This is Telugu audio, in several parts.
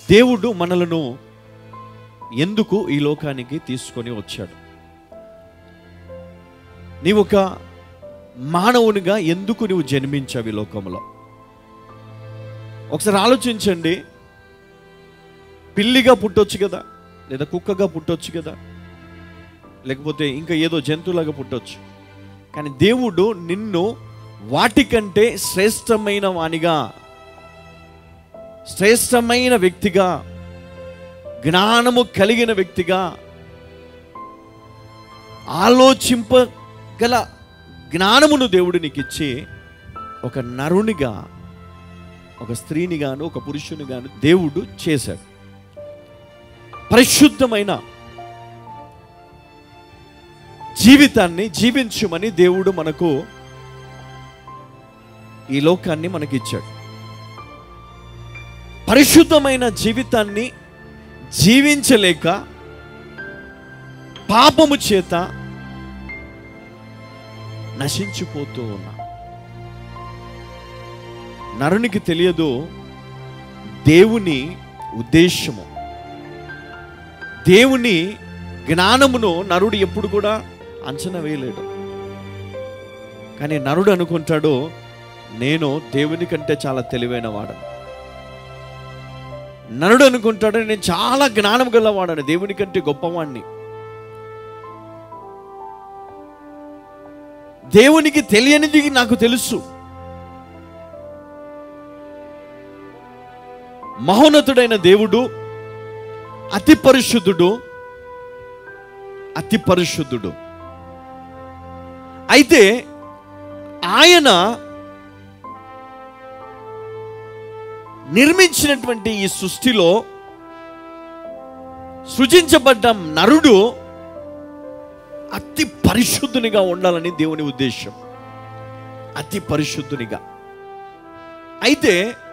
దేవుడు మనలను ఎందుకు ఈ లోకానికి తీసుకొని వచ్చాడు నీవు ఒక మానవునిగా ఎందుకు నువ్వు జన్మించావు ఈ లోకంలో ఒకసారి ఆలోచించండి పిల్లిగా పుట్టొచ్చు కదా లేదా కుక్కగా పుట్టొచ్చు కదా లేకపోతే ఇంకా ఏదో జంతువులాగా పుట్టొచ్చు కానీ దేవుడు నిన్ను వాటికంటే శ్రేష్టమైన వానిగా శ్రేష్టమైన వ్యక్తిగా జ్ఞానము కలిగిన వ్యక్తిగా ఆలోచింపగల జ్ఞానమును దేవుడు నీకు ఇచ్చి ఒక నరునిగా ఒక స్త్రీని గాను ఒక పురుషుని గాను దేవుడు చేశాడు పరిశుద్ధమైన జీవితాన్ని జీవించుమని దేవుడు మనకు ఈ లోకాన్ని మనకిచ్చాడు పరిశుద్ధమైన జీవితాన్ని జీవించలేక పాపము చేత నశించిపోతూ ఉన్నా నరునికి తెలియదు దేవుని ఉద్దేశము దేవుని జ్ఞానమును నరుడు ఎప్పుడు కూడా అంచనా వేయలేడు కానీ నరుడు అనుకుంటాడు నేను దేవుని కంటే చాలా తెలివైన వాడను నరుడు అనుకుంటాడు నేను చాలా జ్ఞానం గలవాడని దేవుని కంటే గొప్పవాణ్ణి దేవునికి తెలియనిది నాకు తెలుసు మహోన్నతుడైన దేవుడు అతి పరిశుద్ధుడు అతి పరిశుద్ధుడు అయితే ఆయన నిర్మించినటువంటి ఈ సృష్టిలో సృజించబడ్డ నరుడు అతి పరిశుద్ధునిగా ఉండాలని దేవుని ఉద్దేశం అతి పరిశుద్ధునిగా అయితే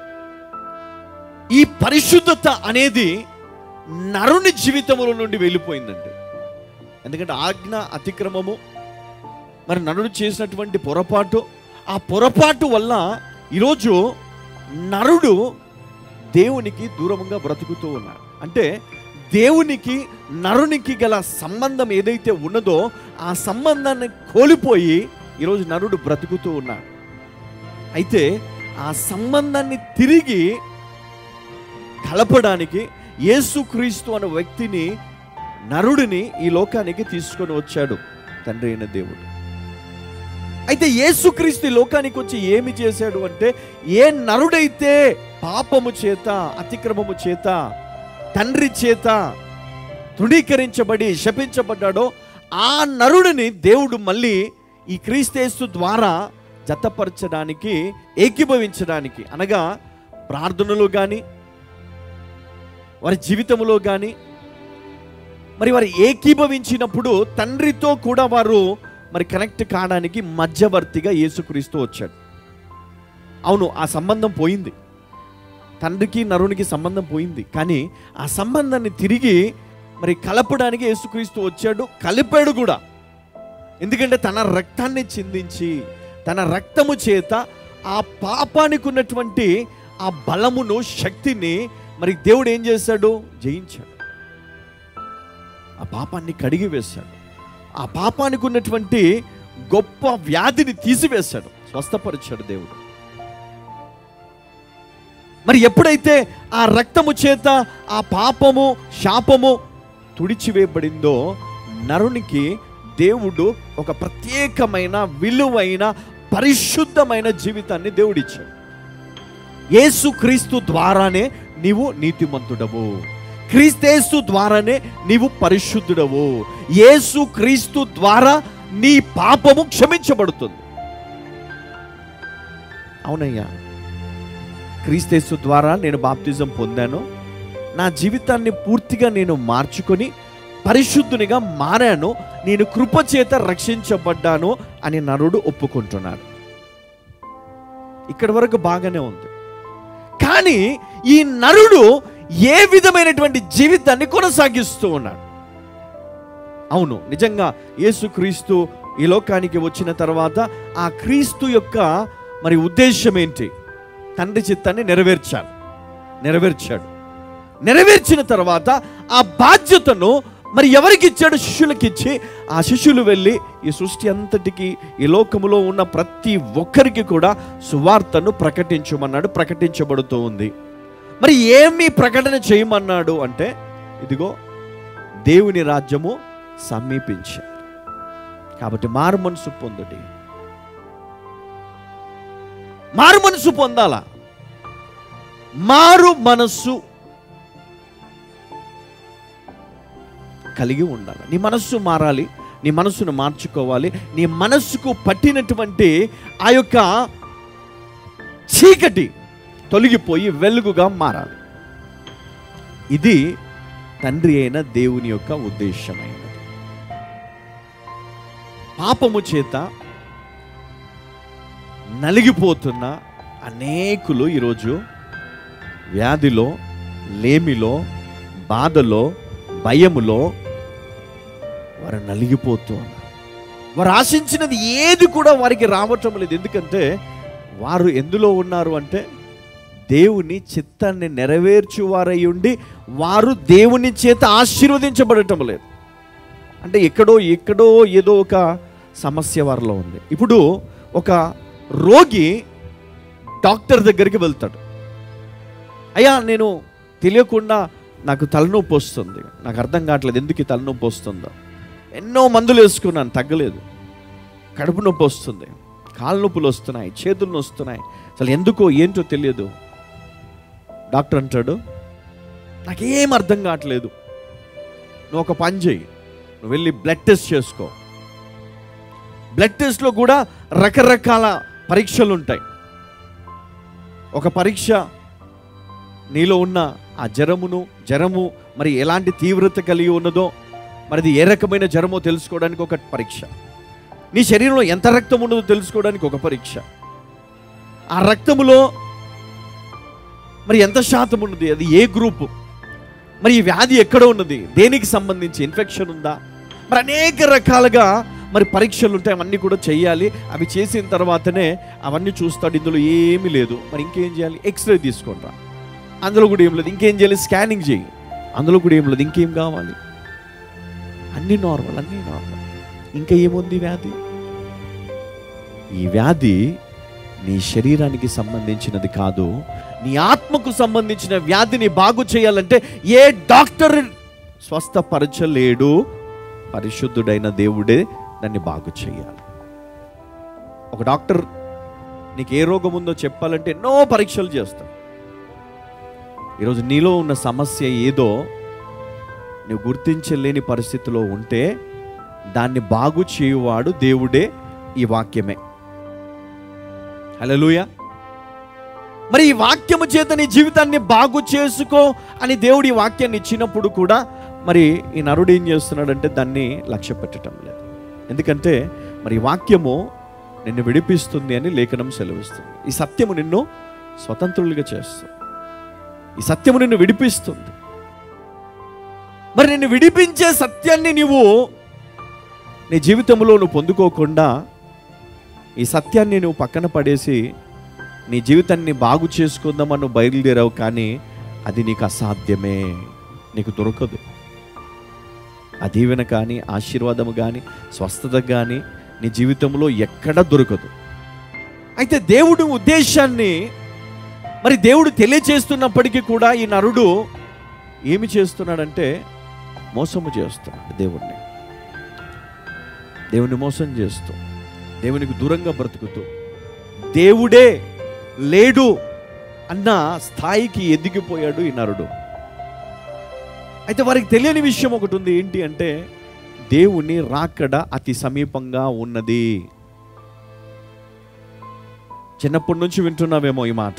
ఈ పరిశుద్ధత అనేది నరుని జీవితంలో నుండి వెళ్ళిపోయిందండి ఎందుకంటే ఆజ్ఞ అతిక్రమము మరి నరుడు చేసినటువంటి పొరపాటు ఆ పొరపాటు వల్ల ఈరోజు నరుడు దేవునికి దూరంగా బ్రతుకుతూ ఉన్నాడు అంటే దేవునికి నరునికి గల సంబంధం ఏదైతే ఉన్నదో ఆ సంబంధాన్ని కోల్పోయి ఈరోజు నరుడు బ్రతుకుతూ ఉన్నాడు అయితే ఆ సంబంధాన్ని తిరిగి కలపడానికి యేసుక్రీస్తు అనే వ్యక్తిని నరుడిని ఈ లోకానికి తీసుకొని వచ్చాడు తండ్రి అయిన దేవుడు అయితే యేసుక్రీస్తు ఈ లోకానికి వచ్చి ఏమి చేశాడు అంటే ఏ నరుడైతే పాపము చేత అతిక్రమము చేత తండ్రి చేత తృణీకరించబడి శపించబడ్డాడో ఆ నరుడిని దేవుడు మళ్ళీ ఈ క్రీస్తేస్తు ద్వారా జతపరచడానికి ఏకీభవించడానికి అనగా ప్రార్థనలు కానీ వారి జీవితంలో కానీ మరి వారు ఏకీభవించినప్పుడు తండ్రితో కూడా వారు మరి కనెక్ట్ కావడానికి మధ్యవర్తిగా యేసుక్రీస్తు వచ్చాడు అవును ఆ సంబంధం పోయింది తండ్రికి నరునికి సంబంధం పోయింది కానీ ఆ సంబంధాన్ని తిరిగి మరి కలపడానికి యేసుక్రీస్తు వచ్చాడు కలిపాడు కూడా ఎందుకంటే తన రక్తాన్ని చిందించి తన రక్తము చేత ఆ పాపానికి ఉన్నటువంటి ఆ బలమును శక్తిని మరి దేవుడు ఏం చేశాడు జయించాడు ఆ పాపాన్ని కడిగి వేశాడు ఆ పాపానికి ఉన్నటువంటి గొప్ప వ్యాధిని తీసివేశాడు స్వస్థపరిచాడు దేవుడు మరి ఎప్పుడైతే ఆ రక్తము చేత ఆ పాపము శాపము తుడిచివేయబడిందో నరునికి దేవుడు ఒక ప్రత్యేకమైన విలువైన పరిశుద్ధమైన జీవితాన్ని దేవుడిచ్చాడు యేసు క్రీస్తు ద్వారానే నీవు నీతిమంతుడవు క్రీస్తేసు ద్వారానే నీవు పరిశుద్ధుడవు యేసు క్రీస్తు ద్వారా నీ పాపము క్షమించబడుతుంది అవునయ్యా క్రీస్తేసు ద్వారా నేను బాప్తిజం పొందాను నా జీవితాన్ని పూర్తిగా నేను మార్చుకొని పరిశుద్ధునిగా మారాను నేను కృపచేత రక్షించబడ్డాను అని నరుడు ఒప్పుకుంటున్నాడు ఇక్కడి వరకు బాగానే ఉంది కానీ ఈ నరుడు ఏ విధమైనటువంటి జీవితాన్ని కొనసాగిస్తూ ఉన్నాడు అవును నిజంగా యేసుక్రీస్తు ఈ లోకానికి వచ్చిన తర్వాత ఆ క్రీస్తు యొక్క మరి ఉద్దేశం ఏంటి తండ్రి చిత్తాన్ని నెరవేర్చాడు నెరవేర్చాడు నెరవేర్చిన తర్వాత ఆ బాధ్యతను మరి ఎవరికి ఇచ్చాడు శిష్యులకి ఇచ్చి ఆ శిష్యులు వెళ్ళి ఈ సృష్టి అంతటికి ఈ లోకములో ఉన్న ప్రతి ఒక్కరికి కూడా సువార్తను ప్రకటించమన్నాడు ప్రకటించబడుతూ ఉంది మరి ఏమి ప్రకటన చేయమన్నాడు అంటే ఇదిగో దేవుని రాజ్యము సమీపించ కాబట్టి మారు మనసు పొందుటి మారు మనసు పొందాలా మారు మనస్సు కలిగి ఉండాలి నీ మనస్సు మారాలి నీ మనస్సును మార్చుకోవాలి నీ మనస్సుకు పట్టినటువంటి ఆ యొక్క చీకటి తొలగిపోయి వెలుగుగా మారాలి ఇది తండ్రి అయిన దేవుని యొక్క ఉద్దేశమైనది పాపము చేత నలిగిపోతున్న అనేకులు ఈరోజు వ్యాధిలో లేమిలో బాధలో భయములో వారు నలిగిపోతూ ఉన్నారు వారు ఆశించినది ఏది కూడా వారికి రావటం లేదు ఎందుకంటే వారు ఎందులో ఉన్నారు అంటే దేవుని చిత్తాన్ని నెరవేర్చువారై ఉండి వారు దేవుని చేత ఆశీర్వదించబడటం లేదు అంటే ఎక్కడో ఎక్కడో ఏదో ఒక సమస్య వారిలో ఉంది ఇప్పుడు ఒక రోగి డాక్టర్ దగ్గరికి వెళ్తాడు అయ్యా నేను తెలియకుండా నాకు తలనొప్పి వస్తుంది నాకు అర్థం కావట్లేదు ఎందుకు ఈ తలనొప్పి వస్తుందో ఎన్నో మందులు వేసుకున్నాను తగ్గలేదు కడుపు నొప్పి వస్తుంది కాళ్ళ నొప్పులు వస్తున్నాయి చేతులు వస్తున్నాయి అసలు ఎందుకో ఏంటో తెలియదు డాక్టర్ అంటాడు నాకేం అర్థం కావట్లేదు నువ్వు ఒక పని చేయి నువ్వు వెళ్ళి బ్లడ్ టెస్ట్ చేసుకో బ్లడ్ టెస్ట్లో కూడా రకరకాల పరీక్షలు ఉంటాయి ఒక పరీక్ష నీలో ఉన్న ఆ జ్వరమును జ్వరము మరి ఎలాంటి తీవ్రత కలిగి ఉన్నదో మరి అది ఏ రకమైన జ్వరమో తెలుసుకోవడానికి ఒక పరీక్ష నీ శరీరంలో ఎంత రక్తం ఉన్నదో తెలుసుకోవడానికి ఒక పరీక్ష ఆ రక్తములో మరి ఎంత శాతం ఉన్నది అది ఏ గ్రూపు మరి ఈ వ్యాధి ఎక్కడ ఉన్నది దేనికి సంబంధించి ఇన్ఫెక్షన్ ఉందా మరి అనేక రకాలుగా మరి పరీక్షలు ఉంటాయి అవన్నీ కూడా చేయాలి అవి చేసిన తర్వాతనే అవన్నీ చూస్తాడు ఇందులో ఏమీ లేదు మరి ఇంకేం చేయాలి ఎక్స్రే తీసుకుంటా అందులో కూడా ఏం లేదు ఇంకేం చేయాలి స్కానింగ్ చేయి అందులో కూడా ఏం లేదు ఇంకేం కావాలి అన్నీ నార్మల్ అన్నీ నార్మల్ ఇంకా ఏముంది వ్యాధి ఈ వ్యాధి నీ శరీరానికి సంబంధించినది కాదు నీ ఆత్మకు సంబంధించిన వ్యాధిని బాగు చేయాలంటే ఏ డాక్టర్ స్వస్థపరచలేడు పరిశుద్ధుడైన దేవుడే దాన్ని బాగు చేయాలి ఒక డాక్టర్ నీకు ఏ రోగం ఉందో చెప్పాలంటే ఎన్నో పరీక్షలు చేస్తాడు ఈరోజు నీలో ఉన్న సమస్య ఏదో నువ్వు గుర్తించలేని పరిస్థితిలో ఉంటే దాన్ని బాగు చేయువాడు దేవుడే ఈ వాక్యమే హలోయ మరి ఈ వాక్యము చేత నీ జీవితాన్ని బాగు చేసుకో అని దేవుడు ఈ వాక్యాన్ని ఇచ్చినప్పుడు కూడా మరి ఈ నరుడు ఏం చేస్తున్నాడంటే దాన్ని లక్ష్య పెట్టడం లేదు ఎందుకంటే మరి ఈ వాక్యము నిన్ను విడిపిస్తుంది అని లేఖనం సెలవిస్తుంది ఈ సత్యము నిన్ను స్వతంత్రులుగా చేస్తుంది ఈ సత్యము నిన్ను విడిపిస్తుంది మరి నిన్ను విడిపించే సత్యాన్ని నీవు నీ జీవితంలో నువ్వు పొందుకోకుండా ఈ సత్యాన్ని నువ్వు పక్కన పడేసి నీ జీవితాన్ని బాగు చేసుకుందామని నువ్వు బయలుదేరావు కానీ అది నీకు అసాధ్యమే నీకు దొరకదు ఆ దీవెన కానీ ఆశీర్వాదము కానీ స్వస్థత కానీ నీ జీవితంలో ఎక్కడ దొరకదు అయితే దేవుడి ఉద్దేశాన్ని మరి దేవుడు తెలియచేస్తున్నప్పటికీ కూడా ఈ నరుడు ఏమి చేస్తున్నాడంటే మోసము చేస్తున్నాడు దేవుణ్ణి దేవుని మోసం చేస్తూ దేవునికి దూరంగా బ్రతుకుతూ దేవుడే లేడు అన్న స్థాయికి ఎదిగిపోయాడు ఈ నరుడు అయితే వారికి తెలియని విషయం ఒకటి ఉంది ఏంటి అంటే దేవుని రాకడ అతి సమీపంగా ఉన్నది చిన్నప్పటి నుంచి వింటున్నావేమో ఈ మాట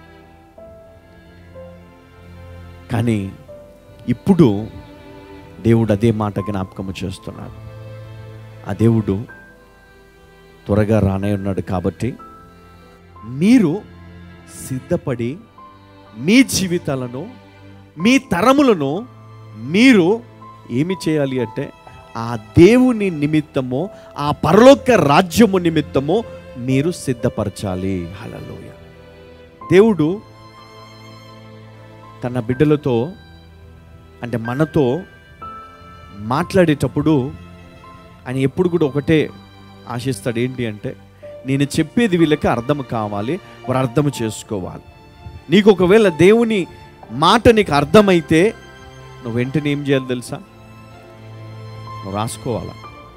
కానీ ఇప్పుడు దేవుడు అదే మాట జ్ఞాపకము చేస్తున్నాడు ఆ దేవుడు త్వరగా రానే ఉన్నాడు కాబట్టి మీరు సిద్ధపడి మీ జీవితాలను మీ తరములను మీరు ఏమి చేయాలి అంటే ఆ దేవుని నిమిత్తము ఆ పరలోక రాజ్యము నిమిత్తము మీరు సిద్ధపరచాలి హలలోయ దేవుడు తన బిడ్డలతో అంటే మనతో మాట్లాడేటప్పుడు ఆయన ఎప్పుడు కూడా ఒకటే ఆశిస్తాడు ఏంటి అంటే నేను చెప్పేది వీళ్ళకి అర్థం కావాలి వారు అర్థం చేసుకోవాలి నీకు ఒకవేళ దేవుని మాట నీకు అర్థమైతే నువ్వు వెంటనే ఏం చేయాలి తెలుసా నువ్వు రాసుకోవాలా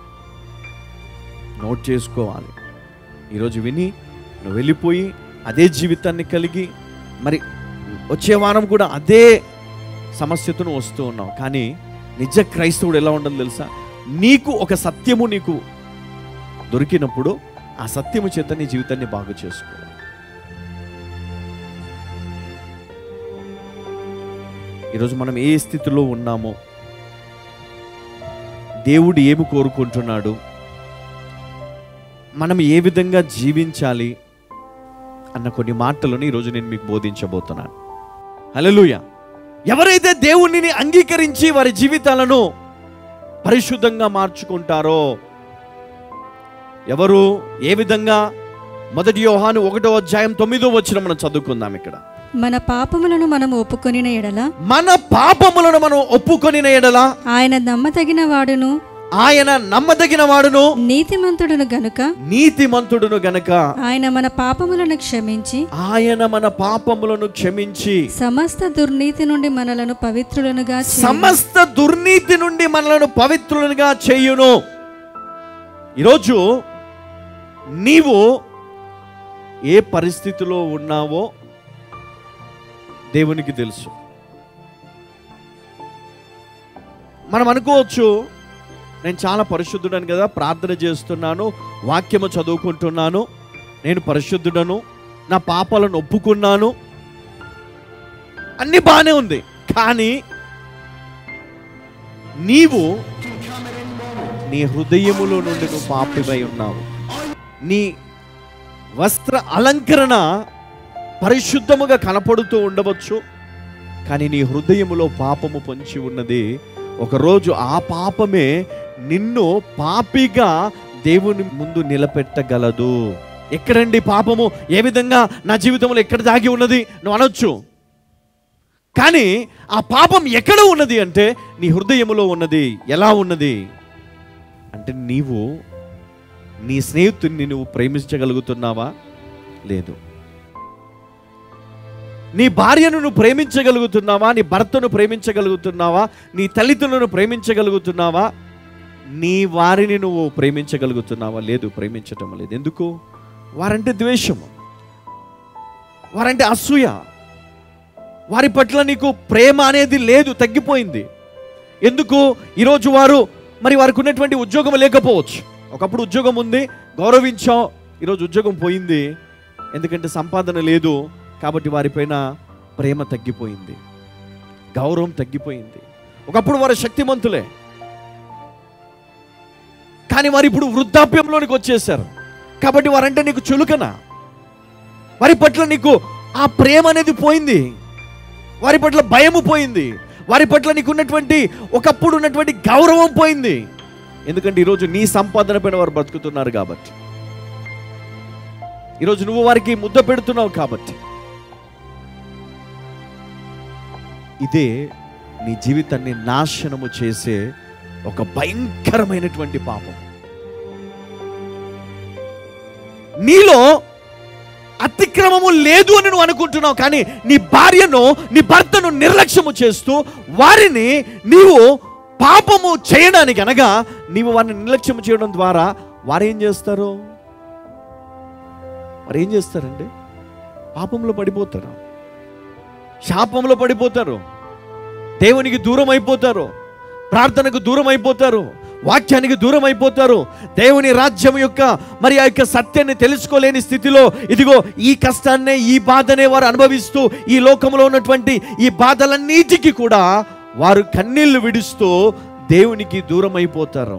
నోట్ చేసుకోవాలి ఈరోజు విని నువ్వు వెళ్ళిపోయి అదే జీవితాన్ని కలిగి మరి వచ్చే వారం కూడా అదే సమస్యతో నువ్వు వస్తూ ఉన్నావు కానీ నిజ క్రైస్తవుడు ఎలా ఉండదు తెలుసా నీకు ఒక సత్యము నీకు దొరికినప్పుడు ఆ సత్యము చేత నీ జీవితాన్ని బాగు చేసుకోవాలి ఈరోజు మనం ఏ స్థితిలో ఉన్నామో దేవుడు ఏమి కోరుకుంటున్నాడు మనం ఏ విధంగా జీవించాలి అన్న కొన్ని మాటలను ఈరోజు నేను మీకు బోధించబోతున్నాను హల్లెలూయా ఎవరైతే దేవుణ్ణి అంగీకరించి వారి జీవితాలను పరిశుద్ధంగా మార్చుకుంటారో ఎవరు ఏ విధంగా మొదటి యోహాను ఒకటో అధ్యాయం తొమ్మిదో వచ్చిన మనం చదువుకుందాం ఇక్కడ మన పాపములను మనం ఒప్పుకొనిన ఎడల మన పాపములను మనం ఒప్పుకొనిన ఎడల ఆయన నమ్మదగిన వాడును ఆయన నమ్మదగిన వాడును నీతిమంతుడును గనుక నీతిమంతుడును గనక ఆయన మన పాపములను క్షమించి ఆయన మన పాపములను క్షమించి సమస్త దుర్నీతి నుండి మనలను పవిత్రులనుగా చేయును. సమస్త దుర్నీతి నుండి మనలను పవిత్రులుగా చేయును ఈరోజు నీవు ఏ పరిస్థితిలో ఉన్నావో దేవునికి తెలుసు మనం అనుకోవచ్చు నేను చాలా పరిశుద్ధుడను కదా ప్రార్థన చేస్తున్నాను వాక్యము చదువుకుంటున్నాను నేను పరిశుద్ధుడను నా పాపాలను ఒప్పుకున్నాను అన్ని బాగానే ఉంది కానీ నీవు నీ హృదయములో నుండి నువ్వు పాపివై ఉన్నావు నీ వస్త్ర అలంకరణ పరిశుద్ధముగా కనపడుతూ ఉండవచ్చు కానీ నీ హృదయములో పాపము పొంచి ఉన్నది ఒకరోజు ఆ పాపమే నిన్ను పాపిగా దేవుని ముందు నిలబెట్టగలదు ఎక్కడండి పాపము ఏ విధంగా నా జీవితంలో ఎక్కడ దాగి ఉన్నది నువ్వు అనొచ్చు కానీ ఆ పాపం ఎక్కడ ఉన్నది అంటే నీ హృదయములో ఉన్నది ఎలా ఉన్నది అంటే నీవు నీ స్నేహితుడిని నువ్వు ప్రేమించగలుగుతున్నావా లేదు నీ భార్యను నువ్వు ప్రేమించగలుగుతున్నావా నీ భర్తను ప్రేమించగలుగుతున్నావా నీ తల్లిదండ్రులను ప్రేమించగలుగుతున్నావా నీ వారిని నువ్వు ప్రేమించగలుగుతున్నావా లేదు ప్రేమించటం లేదు ఎందుకు వారంటే ద్వేషము వారంటే అసూయ వారి పట్ల నీకు ప్రేమ అనేది లేదు తగ్గిపోయింది ఎందుకు ఈరోజు వారు మరి వారికి ఉన్నటువంటి ఉద్యోగం లేకపోవచ్చు ఒకప్పుడు ఉద్యోగం ఉంది గౌరవించాం ఈరోజు ఉద్యోగం పోయింది ఎందుకంటే సంపాదన లేదు కాబట్టి వారిపైన ప్రేమ తగ్గిపోయింది గౌరవం తగ్గిపోయింది ఒకప్పుడు వారు శక్తిమంతులే కానీ వారు ఇప్పుడు వృద్ధాప్యంలోనికి వచ్చేసారు కాబట్టి వారంటే నీకు చులుకన వారి పట్ల నీకు ఆ ప్రేమ అనేది పోయింది వారి పట్ల భయము పోయింది వారి పట్ల నీకు ఉన్నటువంటి ఒకప్పుడు ఉన్నటువంటి గౌరవం పోయింది ఎందుకంటే ఈరోజు నీ సంపాదన పైన వారు బ్రతుకుతున్నారు కాబట్టి ఈరోజు నువ్వు వారికి ముద్ద పెడుతున్నావు కాబట్టి ఇదే నీ జీవితాన్ని నాశనము చేసే ఒక భయంకరమైనటువంటి పాపం నీలో అతిక్రమము లేదు అని నువ్వు అనుకుంటున్నావు కానీ నీ భార్యను నీ భర్తను నిర్లక్ష్యము చేస్తూ వారిని నీవు పాపము చేయడానికి అనగా నీవు వారిని నిర్లక్ష్యము చేయడం ద్వారా వారు ఏం చేస్తారు వారు ఏం చేస్తారండి పాపంలో పడిపోతారు శాపంలో పడిపోతారు దేవునికి దూరం అయిపోతారు ప్రార్థనకు దూరం అయిపోతారు వాక్యానికి దూరం అయిపోతారు దేవుని రాజ్యం యొక్క మరి ఆ యొక్క సత్యాన్ని తెలుసుకోలేని స్థితిలో ఇదిగో ఈ కష్టాన్నే ఈ బాధనే వారు అనుభవిస్తూ ఈ లోకంలో ఉన్నటువంటి ఈ బాధలన్నిటికీ కూడా వారు కన్నీళ్లు విడుస్తూ దేవునికి దూరం అయిపోతారు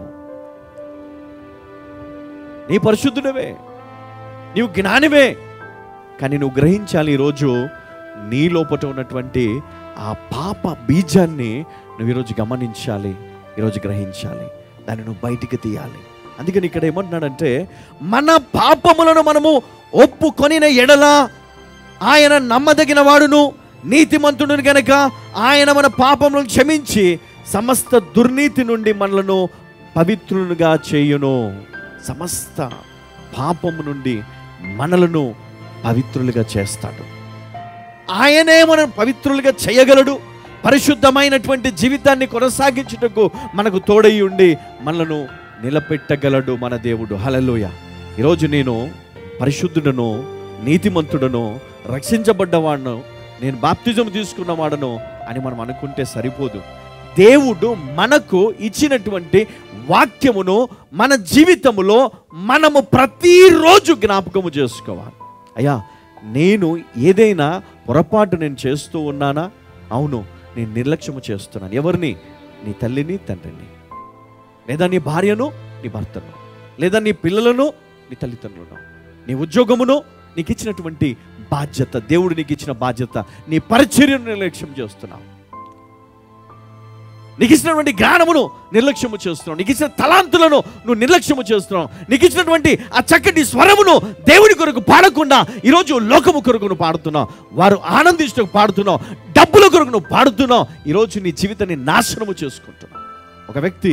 నీ పరిశుద్ధుడవే నీవు జ్ఞానివే కానీ నువ్వు గ్రహించాలి ఈరోజు నీ లోపట ఉన్నటువంటి ఆ పాప బీజాన్ని నువ్వు ఈరోజు గమనించాలి ఈరోజు గ్రహించాలి దాన్ని నువ్వు బయటికి తీయాలి అందుకని ఇక్కడ ఏమంటున్నాడంటే మన పాపములను మనము ఒప్పుకొనిన ఎడల ఆయన నమ్మదగిన వాడును నీతిమంతుడిని గనక ఆయన మన పాపములను క్షమించి సమస్త దుర్నీతి నుండి మనలను పవిత్రులుగా చేయును సమస్త పాపము నుండి మనలను పవిత్రులుగా చేస్తాడు ఆయనే మనం పవిత్రులుగా చేయగలడు పరిశుద్ధమైనటువంటి జీవితాన్ని కొనసాగించుటకు మనకు తోడై ఉండి మనలను నిలబెట్టగలడు మన దేవుడు హలలోయ ఈరోజు నేను పరిశుద్ధుడను నీతిమంతుడను రక్షించబడ్డవాడను నేను బాప్తిజం తీసుకున్నవాడను అని మనం అనుకుంటే సరిపోదు దేవుడు మనకు ఇచ్చినటువంటి వాక్యమును మన జీవితములో మనము ప్రతిరోజు జ్ఞాపకము చేసుకోవాలి అయ్యా నేను ఏదైనా పొరపాటు నేను చేస్తూ ఉన్నానా అవును నేను నిర్లక్ష్యము చేస్తున్నాను ఎవరిని నీ తల్లిని తండ్రిని లేదా నీ భార్యను నీ భర్తను లేదా నీ పిల్లలను నీ తల్లిదండ్రులను నీ ఉద్యోగమును నీకు ఇచ్చినటువంటి బాధ్యత దేవుడు నీకు ఇచ్చిన బాధ్యత నీ పరిచర్యను నిర్లక్ష్యం చేస్తున్నావు నీకు ఇచ్చినటువంటి జ్ఞానమును నిర్లక్ష్యము చేస్తున్నావు నీకు ఇచ్చిన తలాంతులను నువ్వు నిర్లక్ష్యము చేస్తున్నావు నీకు ఇచ్చినటువంటి ఆ చక్కటి స్వరమును దేవుడి కొరకు పాడకుండా ఈరోజు లోకము కొరకు నువ్వు పాడుతున్నావు వారు ఆనందించడానికి పాడుతున్నావు డబ్బుల కొరకు నువ్వు పాడుతున్నావు ఈరోజు నీ జీవితాన్ని నాశనము చేసుకుంటున్నావు ఒక వ్యక్తి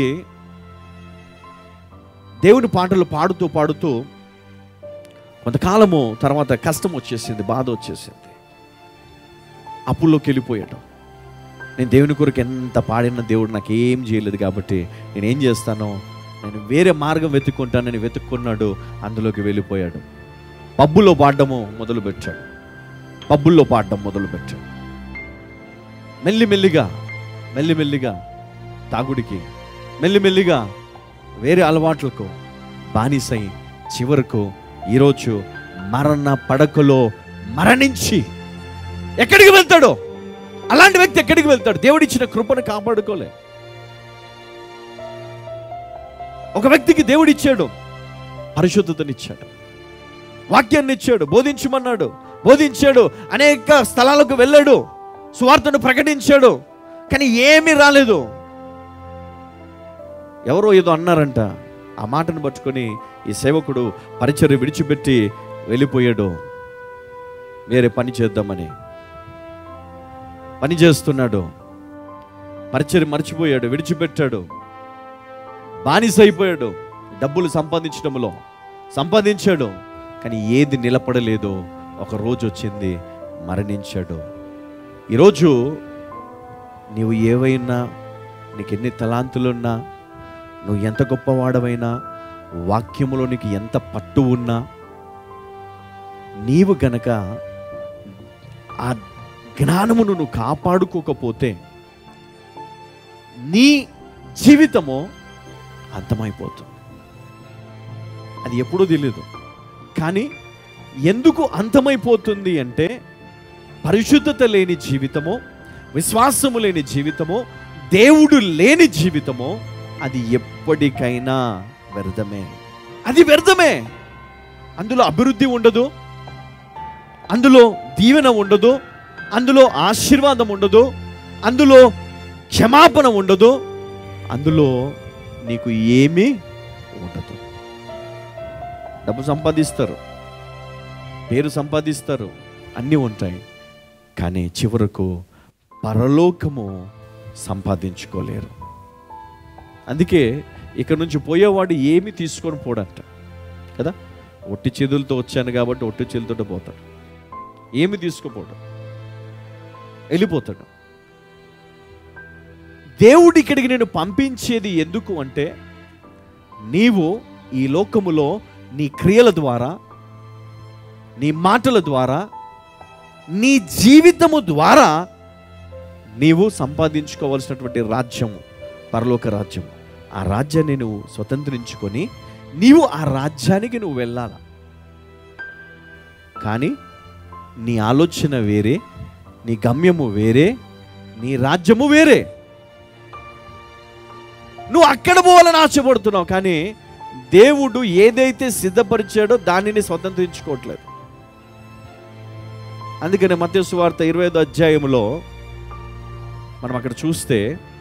దేవుని పాటలు పాడుతూ పాడుతూ కొంతకాలము తర్వాత కష్టం వచ్చేసింది బాధ వచ్చేసింది అప్పుల్లోకి వెళ్ళిపోయాడు నేను దేవుని కొరకు ఎంత పాడిన దేవుడు నాకు ఏం చేయలేదు కాబట్టి నేను ఏం చేస్తాను నేను వేరే మార్గం వెతుక్కుంటానని వెతుక్కున్నాడు అందులోకి వెళ్ళిపోయాడు పబ్బులో పాడడము మొదలుపెట్టాడు పబ్బుల్లో పాడడం మొదలుపెట్టాడు మెల్లిమెల్లిగా మెల్లిమెల్లిగా తాగుడికి మెల్లిమెల్లిగా వేరే అలవాట్లకు బానిసై చివరకు ఈరోజు మరణ పడకలో మరణించి ఎక్కడికి వెళ్తాడో అలాంటి వ్యక్తి ఎక్కడికి వెళ్తాడు దేవుడిచ్చిన కృపను కాపాడుకోలే ఒక వ్యక్తికి దేవుడిచ్చాడు పరిశుద్ధతనిచ్చాడు వాక్యాన్ని ఇచ్చాడు బోధించమన్నాడు బోధించాడు అనేక స్థలాలకు వెళ్ళాడు సువార్తను ప్రకటించాడు కానీ ఏమీ రాలేదు ఎవరో ఏదో అన్నారంట ఆ మాటను పట్టుకొని ఈ సేవకుడు పరిచర్య విడిచిపెట్టి వెళ్ళిపోయాడు వేరే పని చేద్దామని పని చేస్తున్నాడు పరిచయం మర్చిపోయాడు విడిచిపెట్టాడు బానిస అయిపోయాడు డబ్బులు సంపాదించడంలో సంపాదించాడు కానీ ఏది నిలబడలేదో ఒక రోజు వచ్చింది మరణించాడు ఈరోజు నీవు ఏవైనా నీకు ఎన్ని తలాంతులున్నా నువ్వు ఎంత గొప్పవాడవైనా వాక్యములో నీకు ఎంత పట్టు ఉన్నా నీవు గనక ఆ జ్ఞానమును నువ్వు కాపాడుకోకపోతే నీ జీవితము అంతమైపోతుంది అది ఎప్పుడూ తెలియదు కానీ ఎందుకు అంతమైపోతుంది అంటే పరిశుద్ధత లేని జీవితము విశ్వాసము లేని జీవితము దేవుడు లేని జీవితము అది ఎప్పటికైనా వ్యర్థమే అది వ్యర్థమే అందులో అభివృద్ధి ఉండదు అందులో దీవెన ఉండదు అందులో ఆశీర్వాదం ఉండదు అందులో క్షమాపణ ఉండదు అందులో నీకు ఏమీ ఉండదు డబ్బు సంపాదిస్తారు పేరు సంపాదిస్తారు అన్నీ ఉంటాయి కానీ చివరకు పరలోకము సంపాదించుకోలేరు అందుకే ఇక్కడ నుంచి పోయేవాడు ఏమి తీసుకొని పోడంట కదా ఒట్టి చేతులతో వచ్చాను కాబట్టి ఒట్టి చేతులతో పోతాడు ఏమి తీసుకుపోవడం వెళ్ళిపోతాడు దేవుడు ఇక్కడికి నేను పంపించేది ఎందుకు అంటే నీవు ఈ లోకములో నీ క్రియల ద్వారా నీ మాటల ద్వారా నీ జీవితము ద్వారా నీవు సంపాదించుకోవాల్సినటువంటి రాజ్యము పరలోక రాజ్యం ఆ రాజ్యాన్ని నువ్వు స్వతంత్రించుకొని నీవు ఆ రాజ్యానికి నువ్వు వెళ్ళాల కానీ నీ ఆలోచన వేరే నీ గమ్యము వేరే నీ రాజ్యము వేరే నువ్వు అక్కడ పోవాలని ఆశపడుతున్నావు కానీ దేవుడు ఏదైతే సిద్ధపరిచాడో దానిని స్వతంత్రించుకోవట్లేదు అందుకని మధ్య సువార్త ఇరవై ఐదో అధ్యాయంలో మనం అక్కడ చూస్తే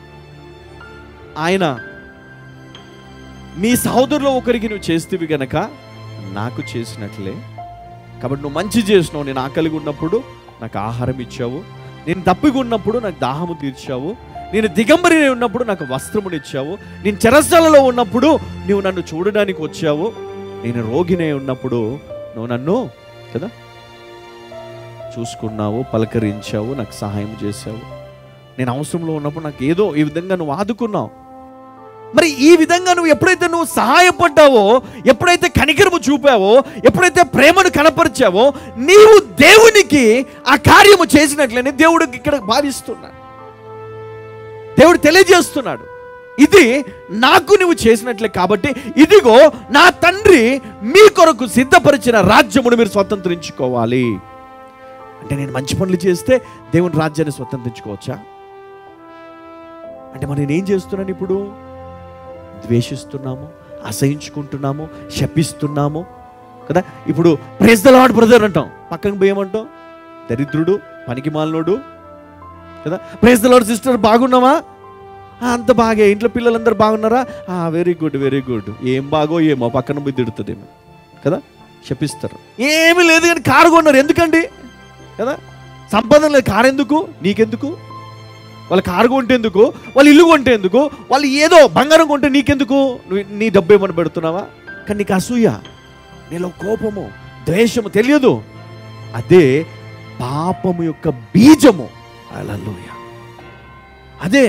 ఆయన మీ సహోదరులో ఒకరికి నువ్వు చేస్తేవి గనక నాకు చేసినట్లే కాబట్టి నువ్వు మంచి చేసినావు నేను ఆకలిగా ఉన్నప్పుడు నాకు ఆహారం ఇచ్చావు నేను దప్పిగా ఉన్నప్పుడు నాకు దాహము తీర్చావు నేను దిగంబరి ఉన్నప్పుడు నాకు వస్త్రమునిచ్చావు నేను చెరసాలలో ఉన్నప్పుడు నువ్వు నన్ను చూడడానికి వచ్చావు నేను రోగినే ఉన్నప్పుడు నువ్వు నన్ను కదా చూసుకున్నావు పలకరించావు నాకు సహాయం చేశావు నేను అవసరంలో ఉన్నప్పుడు నాకు ఏదో ఈ విధంగా నువ్వు ఆదుకున్నావు మరి ఈ విధంగా నువ్వు ఎప్పుడైతే నువ్వు సహాయపడ్డావో ఎప్పుడైతే కనికరము చూపావో ఎప్పుడైతే ప్రేమను కనపరిచావో నీవు దేవునికి ఆ కార్యము చేసినట్లని దేవుడు ఇక్కడ భావిస్తున్నాడు దేవుడు తెలియజేస్తున్నాడు ఇది నాకు నువ్వు చేసినట్లే కాబట్టి ఇదిగో నా తండ్రి మీ కొరకు సిద్ధపరిచిన రాజ్యమును మీరు స్వతంత్రించుకోవాలి అంటే నేను మంచి పనులు చేస్తే దేవుని రాజ్యాన్ని స్వతంత్రించుకోవచ్చా అంటే మరి నేనేం చేస్తున్నాను ఇప్పుడు ద్వేషిస్తున్నాము అసహించుకుంటున్నాము శపిస్తున్నాము కదా ఇప్పుడు ప్రెస్ ద లాడ్ బ్రదర్ అంటాం పక్కన పోయేమంటాం దరిద్రుడు పనికి మాలినోడు కదా ప్రెస్ ద లాడ్ సిస్టర్ బాగున్నావా "ఆ, అంత బాగే ఇంట్లో పిల్లలందరూ బాగున్నారా వెరీ గుడ్ వెరీ గుడ్ ఏం బాగో ఏమో పక్కన పోయి తిడుతుందేమో కదా శపిస్తారు ఏమీ లేదు కానీ కారు కొన్నారు ఎందుకండి కదా సంపాదన లేదు కారు ఎందుకు నీకెందుకు వాళ్ళ కారు కొంటే ఎందుకు వాళ్ళు ఇల్లు కొంటే ఎందుకు వాళ్ళు ఏదో బంగారం కొంటే నీకెందుకు నువ్వు నీ డబ్బు ఏమని పెడుతున్నావా కానీ నీకు అసూయ నీలో కోపము ద్వేషము తెలియదు అదే పాపము యొక్క బీజము అలలోయ అదే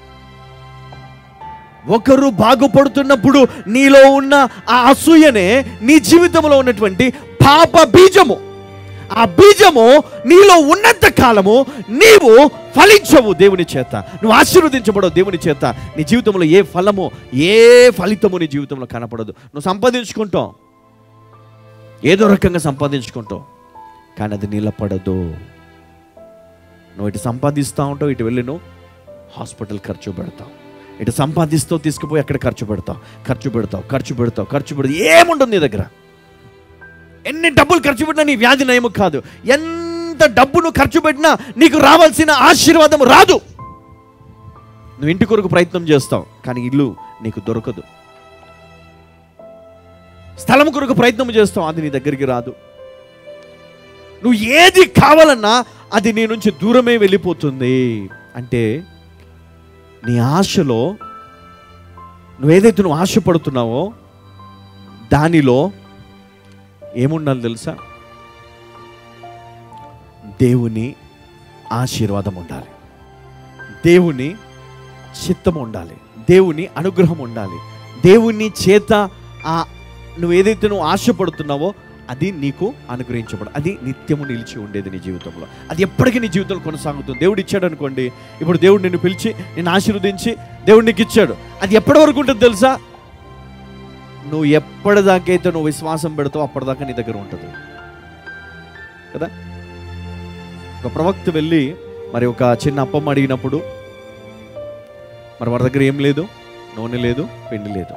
ఒకరు బాగుపడుతున్నప్పుడు నీలో ఉన్న ఆ అసూయనే నీ జీవితంలో ఉన్నటువంటి పాప బీజము ఆ బీజము నీలో ఉన్నంత కాలము నీవు ఫలించవు దేవుని చేత నువ్వు ఆశీర్వదించబడవు దేవుని చేత నీ జీవితంలో ఏ ఫలము ఏ ఫలితము నీ జీవితంలో కనపడదు నువ్వు సంపాదించుకుంటావు ఏదో రకంగా సంపాదించుకుంటావు కానీ అది నిలబడదు నువ్వు ఇటు సంపాదిస్తూ ఉంటావు ఇటు వెళ్ళి నువ్వు హాస్పిటల్ ఖర్చు పెడతావు ఇటు సంపాదిస్తావు తీసుకుపోయి అక్కడ ఖర్చు పెడతావు ఖర్చు పెడతావు ఖర్చు పెడతావు ఖర్చు పెడతావు ఏముండదు నీ దగ్గర ఎన్ని డబ్బులు ఖర్చు పెట్టినా నీ వ్యాధి నయము కాదు ఎంత డబ్బు నువ్వు ఖర్చు పెట్టినా నీకు రావాల్సిన ఆశీర్వాదం రాదు నువ్వు ఇంటి కొరకు ప్రయత్నం చేస్తావు కానీ ఇల్లు నీకు దొరకదు స్థలం కొరకు ప్రయత్నం చేస్తావు అది నీ దగ్గరికి రాదు నువ్వు ఏది కావాలన్నా అది నీ నుంచి దూరమే వెళ్ళిపోతుంది అంటే నీ ఆశలో నువ్వేదైతే నువ్వు ఆశపడుతున్నావో దానిలో ఏముండాలి తెలుసా దేవుని ఆశీర్వాదం ఉండాలి దేవుని చిత్తం ఉండాలి దేవుని అనుగ్రహం ఉండాలి దేవుని చేత ఆ నువ్వు ఏదైతే నువ్వు ఆశపడుతున్నావో అది నీకు అనుగ్రహించబడు అది నిత్యము నిలిచి ఉండేది నీ జీవితంలో అది ఎప్పటికీ నీ జీవితంలో కొనసాగుతుంది దేవుడు ఇచ్చాడు అనుకోండి ఇప్పుడు దేవుడు నిన్ను పిలిచి నిన్ను ఆశీర్వదించి దేవుడు నీకు ఇచ్చాడు అది ఎప్పటి వరకు ఉంటుంది తెలుసా నువ్వు ఎప్పటిదాకైతే నువ్వు విశ్వాసం పెడతావు అప్పటిదాకా నీ దగ్గర ఉంటుంది కదా ఒక ప్రవక్త వెళ్ళి మరి ఒక చిన్న అప్పమ్మ అడిగినప్పుడు మరి వారి దగ్గర ఏం లేదు నూనె లేదు పిండి లేదు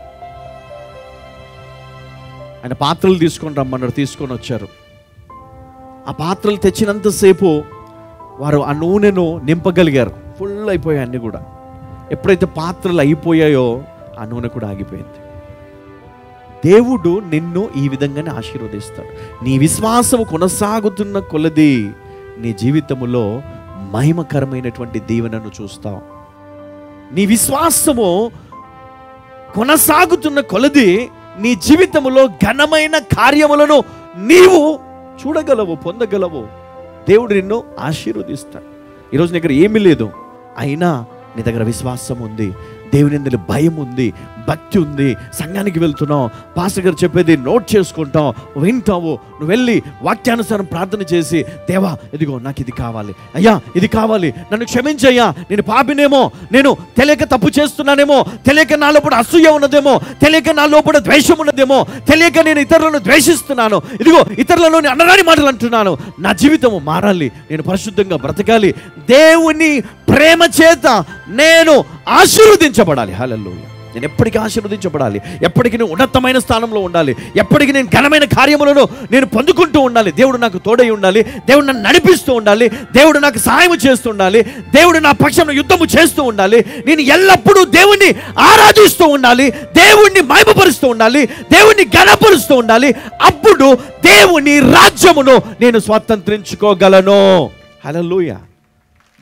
ఆయన పాత్రలు తీసుకొని రమ్మన్నారు తీసుకొని వచ్చారు ఆ పాత్రలు తెచ్చినంతసేపు వారు ఆ నూనెను నింపగలిగారు ఫుల్ అయిపోయాయి అన్నీ కూడా ఎప్పుడైతే పాత్రలు అయిపోయాయో ఆ నూనె కూడా ఆగిపోయింది దేవుడు నిన్ను ఈ విధంగానే ఆశీర్వదిస్తాడు నీ విశ్వాసము కొనసాగుతున్న కొలది నీ జీవితములో మహిమకరమైనటువంటి దీవెనను చూస్తావు నీ విశ్వాసము కొనసాగుతున్న కొలది నీ జీవితములో ఘనమైన కార్యములను నీవు చూడగలవు పొందగలవు దేవుడు నిన్ను ఆశీర్వదిస్తాడు ఈరోజు నీ దగ్గర ఏమీ లేదు అయినా నీ దగ్గర విశ్వాసం ఉంది దేవుని ఎందులో భయం ఉంది భక్తి ఉంది సంఘానికి వెళ్తున్నావు పాస్టర్ గారు చెప్పేది నోట్ చేసుకుంటావు వింటావు నువ్వు వెళ్ళి వాక్యానుసారం ప్రార్థన చేసి దేవా ఇదిగో నాకు ఇది కావాలి అయ్యా ఇది కావాలి నన్ను క్షమించయ్యా నేను పాపినేమో నేను తెలియక తప్పు చేస్తున్నానేమో తెలియక నా లోపల అసూయ ఉన్నదేమో తెలియక నా లోపల ద్వేషం ఉన్నదేమో తెలియక నేను ఇతరులను ద్వేషిస్తున్నాను ఇదిగో ఇతరులను నేను అనరాని మాటలు అంటున్నాను నా జీవితము మారాలి నేను పరిశుద్ధంగా బ్రతకాలి దేవుని ప్రేమ చేత నేను ఆశీర్వదించబడాలి హల్లెలూయా నేను ఎప్పటికీ ఆశీర్వదించబడాలి ఎప్పటికీ నేను ఉన్నతమైన స్థానంలో ఉండాలి ఎప్పటికీ నేను ఘనమైన కార్యములను నేను పొందుకుంటూ ఉండాలి దేవుడు నాకు తోడై ఉండాలి దేవుడు నన్ను నడిపిస్తూ ఉండాలి దేవుడు నాకు సహాయం చేస్తూ ఉండాలి దేవుడు నా పక్షంలో యుద్ధము చేస్తూ ఉండాలి నేను ఎల్లప్పుడూ దేవుణ్ణి ఆరాధిస్తూ ఉండాలి దేవుణ్ణి మహిమపరుస్తూ ఉండాలి దేవుణ్ణి ఘనపరుస్తూ ఉండాలి అప్పుడు దేవుని రాజ్యమును నేను స్వాతంత్రించుకోగలను హల్లెలూయా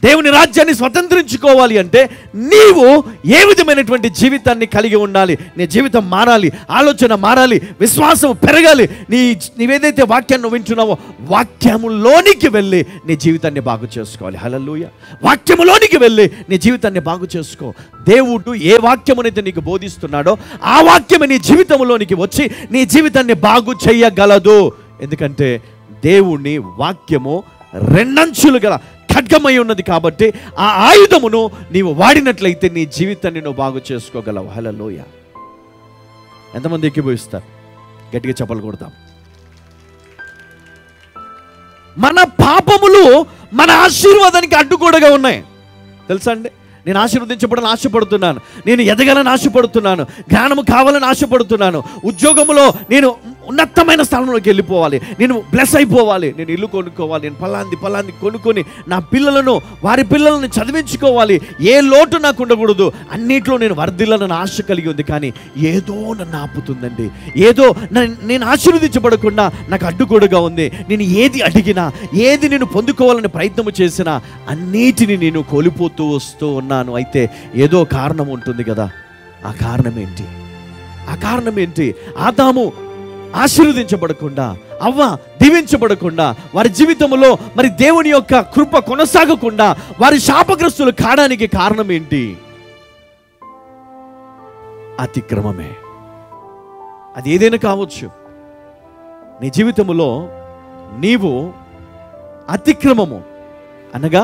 దేవుని రాజ్యాన్ని స్వతంత్రించుకోవాలి అంటే నీవు ఏ విధమైనటువంటి జీవితాన్ని కలిగి ఉండాలి నీ జీవితం మారాలి ఆలోచన మారాలి విశ్వాసం పెరగాలి నీ నీవేదైతే వాక్యాన్ని వింటున్నావో వాక్యములోనికి వెళ్ళి నీ జీవితాన్ని బాగు చేసుకోవాలి హలలుయ వాక్యములోనికి వెళ్ళి నీ జీవితాన్ని బాగు చేసుకో దేవుడు ఏ వాక్యమునైతే నీకు బోధిస్తున్నాడో ఆ వాక్యము నీ జీవితంలోనికి వచ్చి నీ జీవితాన్ని బాగు చేయగలదు ఎందుకంటే దేవుని వాక్యము రెండంచులు గల ఖడ్గమై ఉన్నది కాబట్టి ఆ ఆయుధమును నీవు వాడినట్లయితే నీ జీవితాన్ని నువ్వు బాగు చేసుకోగలవు హలలోయ ఎంతమంది ఎక్కిపోయిస్తారు గట్టిగా చెప్పలు కొడతాం మన పాపములు మన ఆశీర్వాదానికి అడ్డుగోడగా ఉన్నాయి తెలుసా అండి నేను ఆశీర్వదించబడాలని ఆశపడుతున్నాను నేను ఎదగాలని ఆశపడుతున్నాను జ్ఞానము కావాలని ఆశపడుతున్నాను ఉద్యోగంలో నేను ఉన్నతమైన స్థానంలోకి వెళ్ళిపోవాలి నేను బ్లెస్ అయిపోవాలి నేను ఇల్లు కొనుక్కోవాలి నేను పలాంది పలాంది కొనుక్కొని నా పిల్లలను వారి పిల్లలను చదివించుకోవాలి ఏ లోటు నాకు ఉండకూడదు అన్నిట్లో నేను వర్ధిల్లాలని ఆశ కలిగి ఉంది కానీ ఏదో నన్ను ఆపుతుందండి ఏదో నన్ను- నేను ఆశీర్వదించబడకుండా నాకు అడ్డుగోడుగా ఉంది నేను ఏది అడిగినా ఏది నేను పొందుకోవాలని ప్రయత్నం చేసినా అన్నిటిని నేను కోల్పోతూ వస్తూ ఉన్నాను అయితే ఏదో కారణం ఉంటుంది కదా ఆ కారణం ఏంటి ఆ కారణం ఏంటి ఆదాము ఆశీర్వదించబడకుండా అవ్వ దీవించబడకుండా వారి జీవితంలో మరి దేవుని యొక్క కృప కొనసాగకుండా వారి శాపగ్రస్తులు కావడానికి కారణం ఏంటి అతిక్రమమే అది ఏదైనా కావచ్చు నీ జీవితంలో నీవు అతిక్రమము అనగా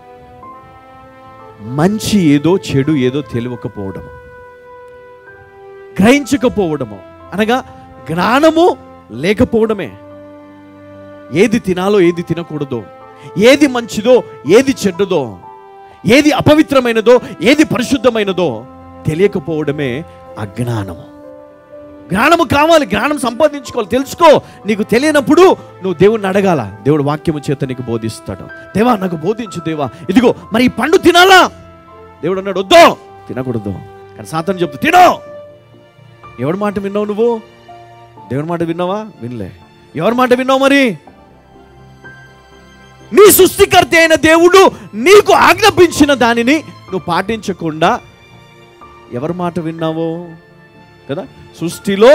మంచి ఏదో చెడు ఏదో తెలియకపోవడము గ్రహించకపోవడము అనగా జ్ఞానము లేకపోవడమే ఏది తినాలో ఏది తినకూడదో ఏది మంచిదో ఏది చెడ్డదో ఏది అపవిత్రమైనదో ఏది పరిశుద్ధమైనదో తెలియకపోవడమే అజ్ఞానము జ్ఞానము కావాలి జ్ఞానం సంపాదించుకోవాలి తెలుసుకో నీకు తెలియనప్పుడు నువ్వు దేవుణ్ణి అడగాల దేవుడు వాక్యము చేత నీకు బోధిస్తాడు దేవా నాకు బోధించు దేవా ఇదిగో మరి ఈ పండు తినాలా దేవుడు అన్నాడు వద్దో తినకూడదు కానీ సాతాను చెప్తూ తినో ఎవరి మాట విన్నావు నువ్వు దేవుని మాట విన్నావా వినలే ఎవరి మాట విన్నావు మరి నీ సృష్టికర్త అయిన దేవుడు నీకు ఆజ్ఞాపించిన దానిని నువ్వు పాటించకుండా ఎవరి మాట విన్నావో కదా సృష్టిలో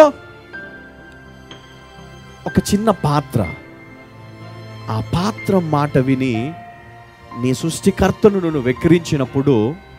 ఒక చిన్న పాత్ర ఆ పాత్ర మాట విని నీ సృష్టికర్తను నువ్వు వెక్కిరించినప్పుడు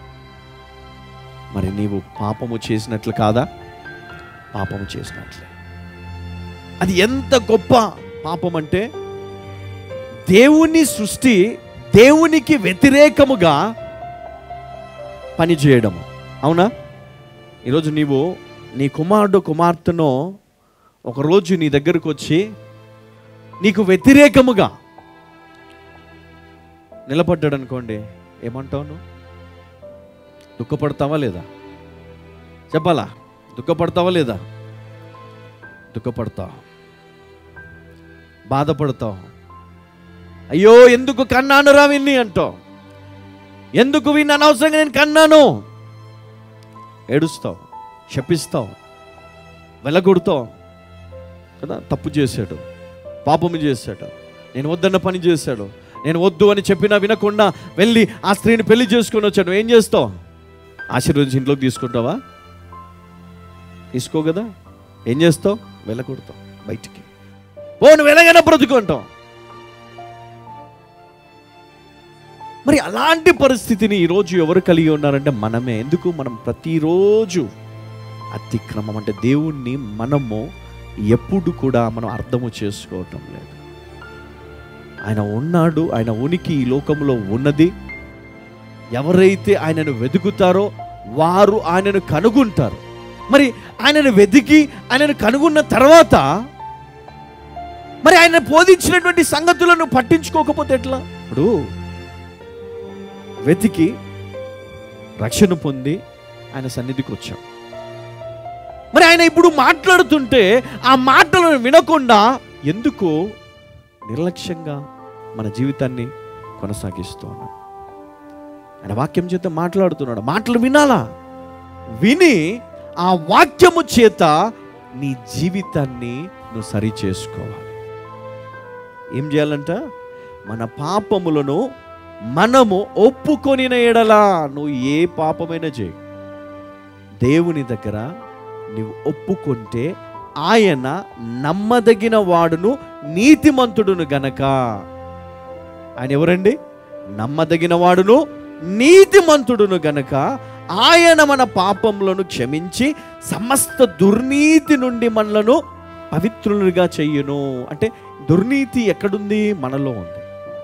మరి నీవు పాపము చేసినట్లు కాదా పాపము చేసినట్లే అది ఎంత గొప్ప పాపం అంటే దేవుని సృష్టి దేవునికి వ్యతిరేకముగా పనిచేయడము అవునా ఈరోజు నీవు నీ కుమారుడు కుమార్తెను ఒకరోజు నీ దగ్గరకు వచ్చి నీకు వ్యతిరేకముగా నిలబడ్డాడు అనుకోండి ఏమంటావు నువ్వు దుఃఖపడతావా లేదా చెప్పాలా దుఃఖపడతావా లేదా దుఃఖపడతావు బాధపడతావు అయ్యో ఎందుకు కన్నాను రా విన్ని అంటావు ఎందుకు విన్ని అనవసరంగా నేను కన్నాను ఏడుస్తావు శపిస్తావు వెళ్ళగొడతావు కదా తప్పు చేశాడు పాపము చేశాడు నేను వద్దన్న పని చేశాడు నేను వద్దు అని చెప్పినా వినకుండా వెళ్ళి ఆ స్త్రీని పెళ్లి చేసుకొని వచ్చాడు ఏం చేస్తావు ఆశీర్వదించి ఇంట్లోకి తీసుకుంటావా తీసుకో కదా ఏం చేస్తావు వెళ్ళకూడతావు బయటికి ఓ నువ్వు వెళ్ళగానే బ్రతుకుంటావు మరి అలాంటి పరిస్థితిని ఈరోజు ఎవరు కలిగి ఉన్నారంటే మనమే ఎందుకు మనం ప్రతిరోజు అతిక్రమం అంటే దేవుణ్ణి మనము ఎప్పుడు కూడా మనం అర్థము చేసుకోవటం లేదు ఆయన ఉన్నాడు ఆయన ఉనికి ఈ లోకంలో ఉన్నది ఎవరైతే ఆయనను వెతుకుతారో వారు ఆయనను కనుగొంటారు మరి ఆయనను వెతికి ఆయనను కనుగొన్న తర్వాత మరి ఆయన బోధించినటువంటి సంగతులను పట్టించుకోకపోతే ఎట్లా ఇప్పుడు వెతికి రక్షణ పొంది ఆయన సన్నిధికి వచ్చాం మరి ఆయన ఇప్పుడు మాట్లాడుతుంటే ఆ మాటలను వినకుండా ఎందుకు నిర్లక్ష్యంగా మన జీవితాన్ని కొనసాగిస్తూ ఉన్నాం ఆయన వాక్యం చేత మాట్లాడుతున్నాడు మాటలు వినాలా విని ఆ వాక్యము చేత నీ జీవితాన్ని నువ్వు సరి చేసుకోవాలి ఏం చేయాలంట మన పాపములను మనము ఒప్పుకొనిన ఎడలా నువ్వు ఏ పాపమైనా చేయి దేవుని దగ్గర నీవు ఒప్పుకుంటే ఆయన నమ్మదగిన వాడును నీతిమంతుడును గనక ఆయన ఎవరండి నమ్మదగిన వాడును నీతిమంతుడును గనక ఆయన మన పాపములను క్షమించి సమస్త దుర్నీతి నుండి మనలను పవిత్రులుగా చెయ్యును అంటే దుర్నీతి ఎక్కడుంది మనలో ఉంది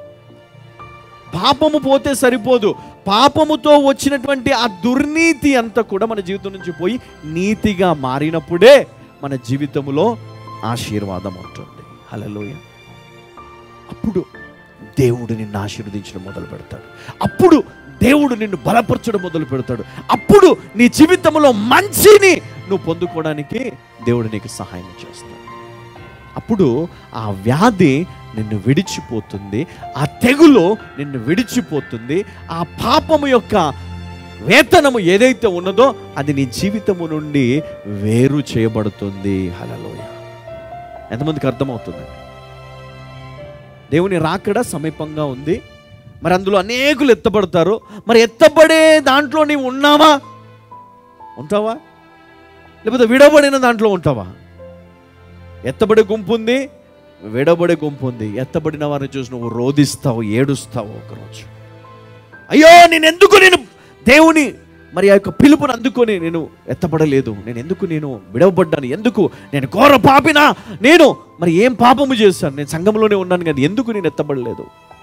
పాపము పోతే సరిపోదు పాపముతో వచ్చినటువంటి ఆ దుర్నీతి అంతా కూడా మన జీవితం నుంచి పోయి నీతిగా మారినప్పుడే మన జీవితంలో ఆశీర్వాదం ఉంటుంది హలలోయ అప్పుడు దేవుడు నిన్ను ఆశీర్వదించడం మొదలు పెడతాడు అప్పుడు దేవుడు నిన్ను బలపరచడం మొదలు పెడతాడు అప్పుడు నీ జీవితంలో మంచిని నువ్వు పొందుకోవడానికి దేవుడు నీకు సహాయం చేస్తాడు అప్పుడు ఆ వ్యాధి నిన్ను విడిచిపోతుంది ఆ తెగులు నిన్ను విడిచిపోతుంది ఆ పాపము యొక్క వేతనము ఏదైతే ఉన్నదో అది నీ జీవితము నుండి వేరు చేయబడుతుంది హలలోయ ఎంతమందికి అర్థమవుతుందండి దేవుని రాకడ సమీపంగా ఉంది మరి అందులో అనేకులు ఎత్తబడతారు మరి ఎత్తబడే దాంట్లో నీవు ఉన్నావా ఉంటావా లేకపోతే విడబడిన దాంట్లో ఉంటావా ఎత్తబడే గుంపు ఉంది విడబడే గుంపు ఉంది ఎత్తబడిన వారిని చూసి నువ్వు రోధిస్తావు ఏడుస్తావు ఒకరోజు అయ్యో నేను ఎందుకు నేను దేవుని మరి ఆ యొక్క పిలుపుని అందుకొని నేను ఎత్తబడలేదు నేను ఎందుకు నేను విడవబడ్డాను ఎందుకు నేను ఘోర పాపినా నేను మరి ఏం పాపము చేశాను నేను సంఘంలోనే ఉన్నాను కానీ ఎందుకు నేను ఎత్తబడలేదు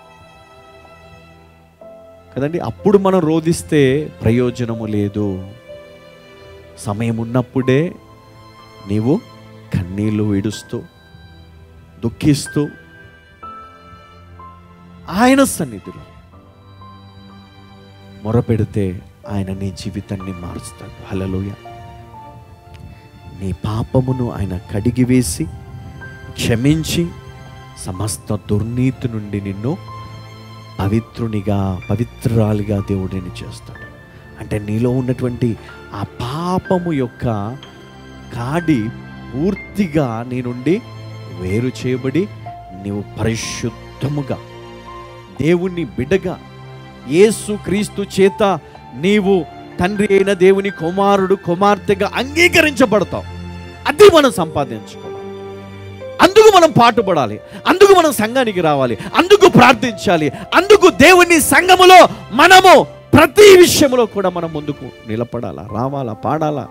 కదండి అప్పుడు మనం రోధిస్తే ప్రయోజనము లేదు సమయం ఉన్నప్పుడే నీవు కన్నీళ్లు విడుస్తూ దుఃఖిస్తూ ఆయన సన్నిధిలో మొరపెడితే ఆయన నీ జీవితాన్ని మారుస్తాడు హలలోయ నీ పాపమును ఆయన కడిగివేసి క్షమించి సమస్త దుర్నీతి నుండి నిన్ను పవిత్రునిగా పవిత్రాలుగా దేవుడిని చేస్తాడు అంటే నీలో ఉన్నటువంటి ఆ పాపము యొక్క కాడి పూర్తిగా నీ నుండి వేరు చేయబడి నీవు పరిశుద్ధముగా దేవుని బిడ్డగా యేసు క్రీస్తు చేత నీవు తండ్రి అయిన దేవుని కుమారుడు కుమార్తెగా అంగీకరించబడతావు అది మనం సంపాదించుకోవాలి అందుకు మనం పాటుపడాలి అందుకు మనం సంఘానికి రావాలి అందుకు ప్రార్థించాలి అందుకు దేవుని సంఘములో మనము ప్రతి విషయంలో కూడా మనం ముందుకు నిలబడాలా రావాలా పాడాలా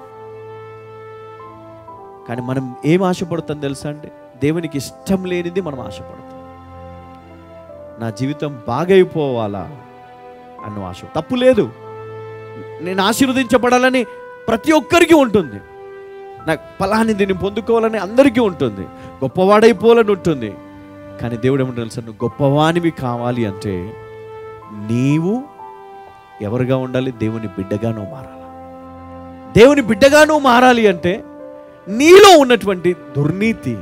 కానీ మనం ఏం ఆశపడతాం తెలుసా అండి దేవునికి ఇష్టం లేనిది మనం ఆశపడతాం నా జీవితం బాగైపోవాలా అన్న ఆశ తప్పు లేదు నేను ఆశీర్వదించబడాలని ప్రతి ఒక్కరికి ఉంటుంది నాకు ఫలాని దీన్ని పొందుకోవాలని అందరికీ ఉంటుంది గొప్పవాడైపోవాలని ఉంటుంది కానీ దేవుడు ఏమంటే తెలుసా నువ్వు గొప్పవానివి కావాలి అంటే నీవు ఎవరుగా ఉండాలి దేవుని బిడ్డగా నువ్వు మారాలి దేవుని బిడ్డగా నువ్వు మారాలి అంటే నీలో ఉన్నటువంటి దుర్నీతి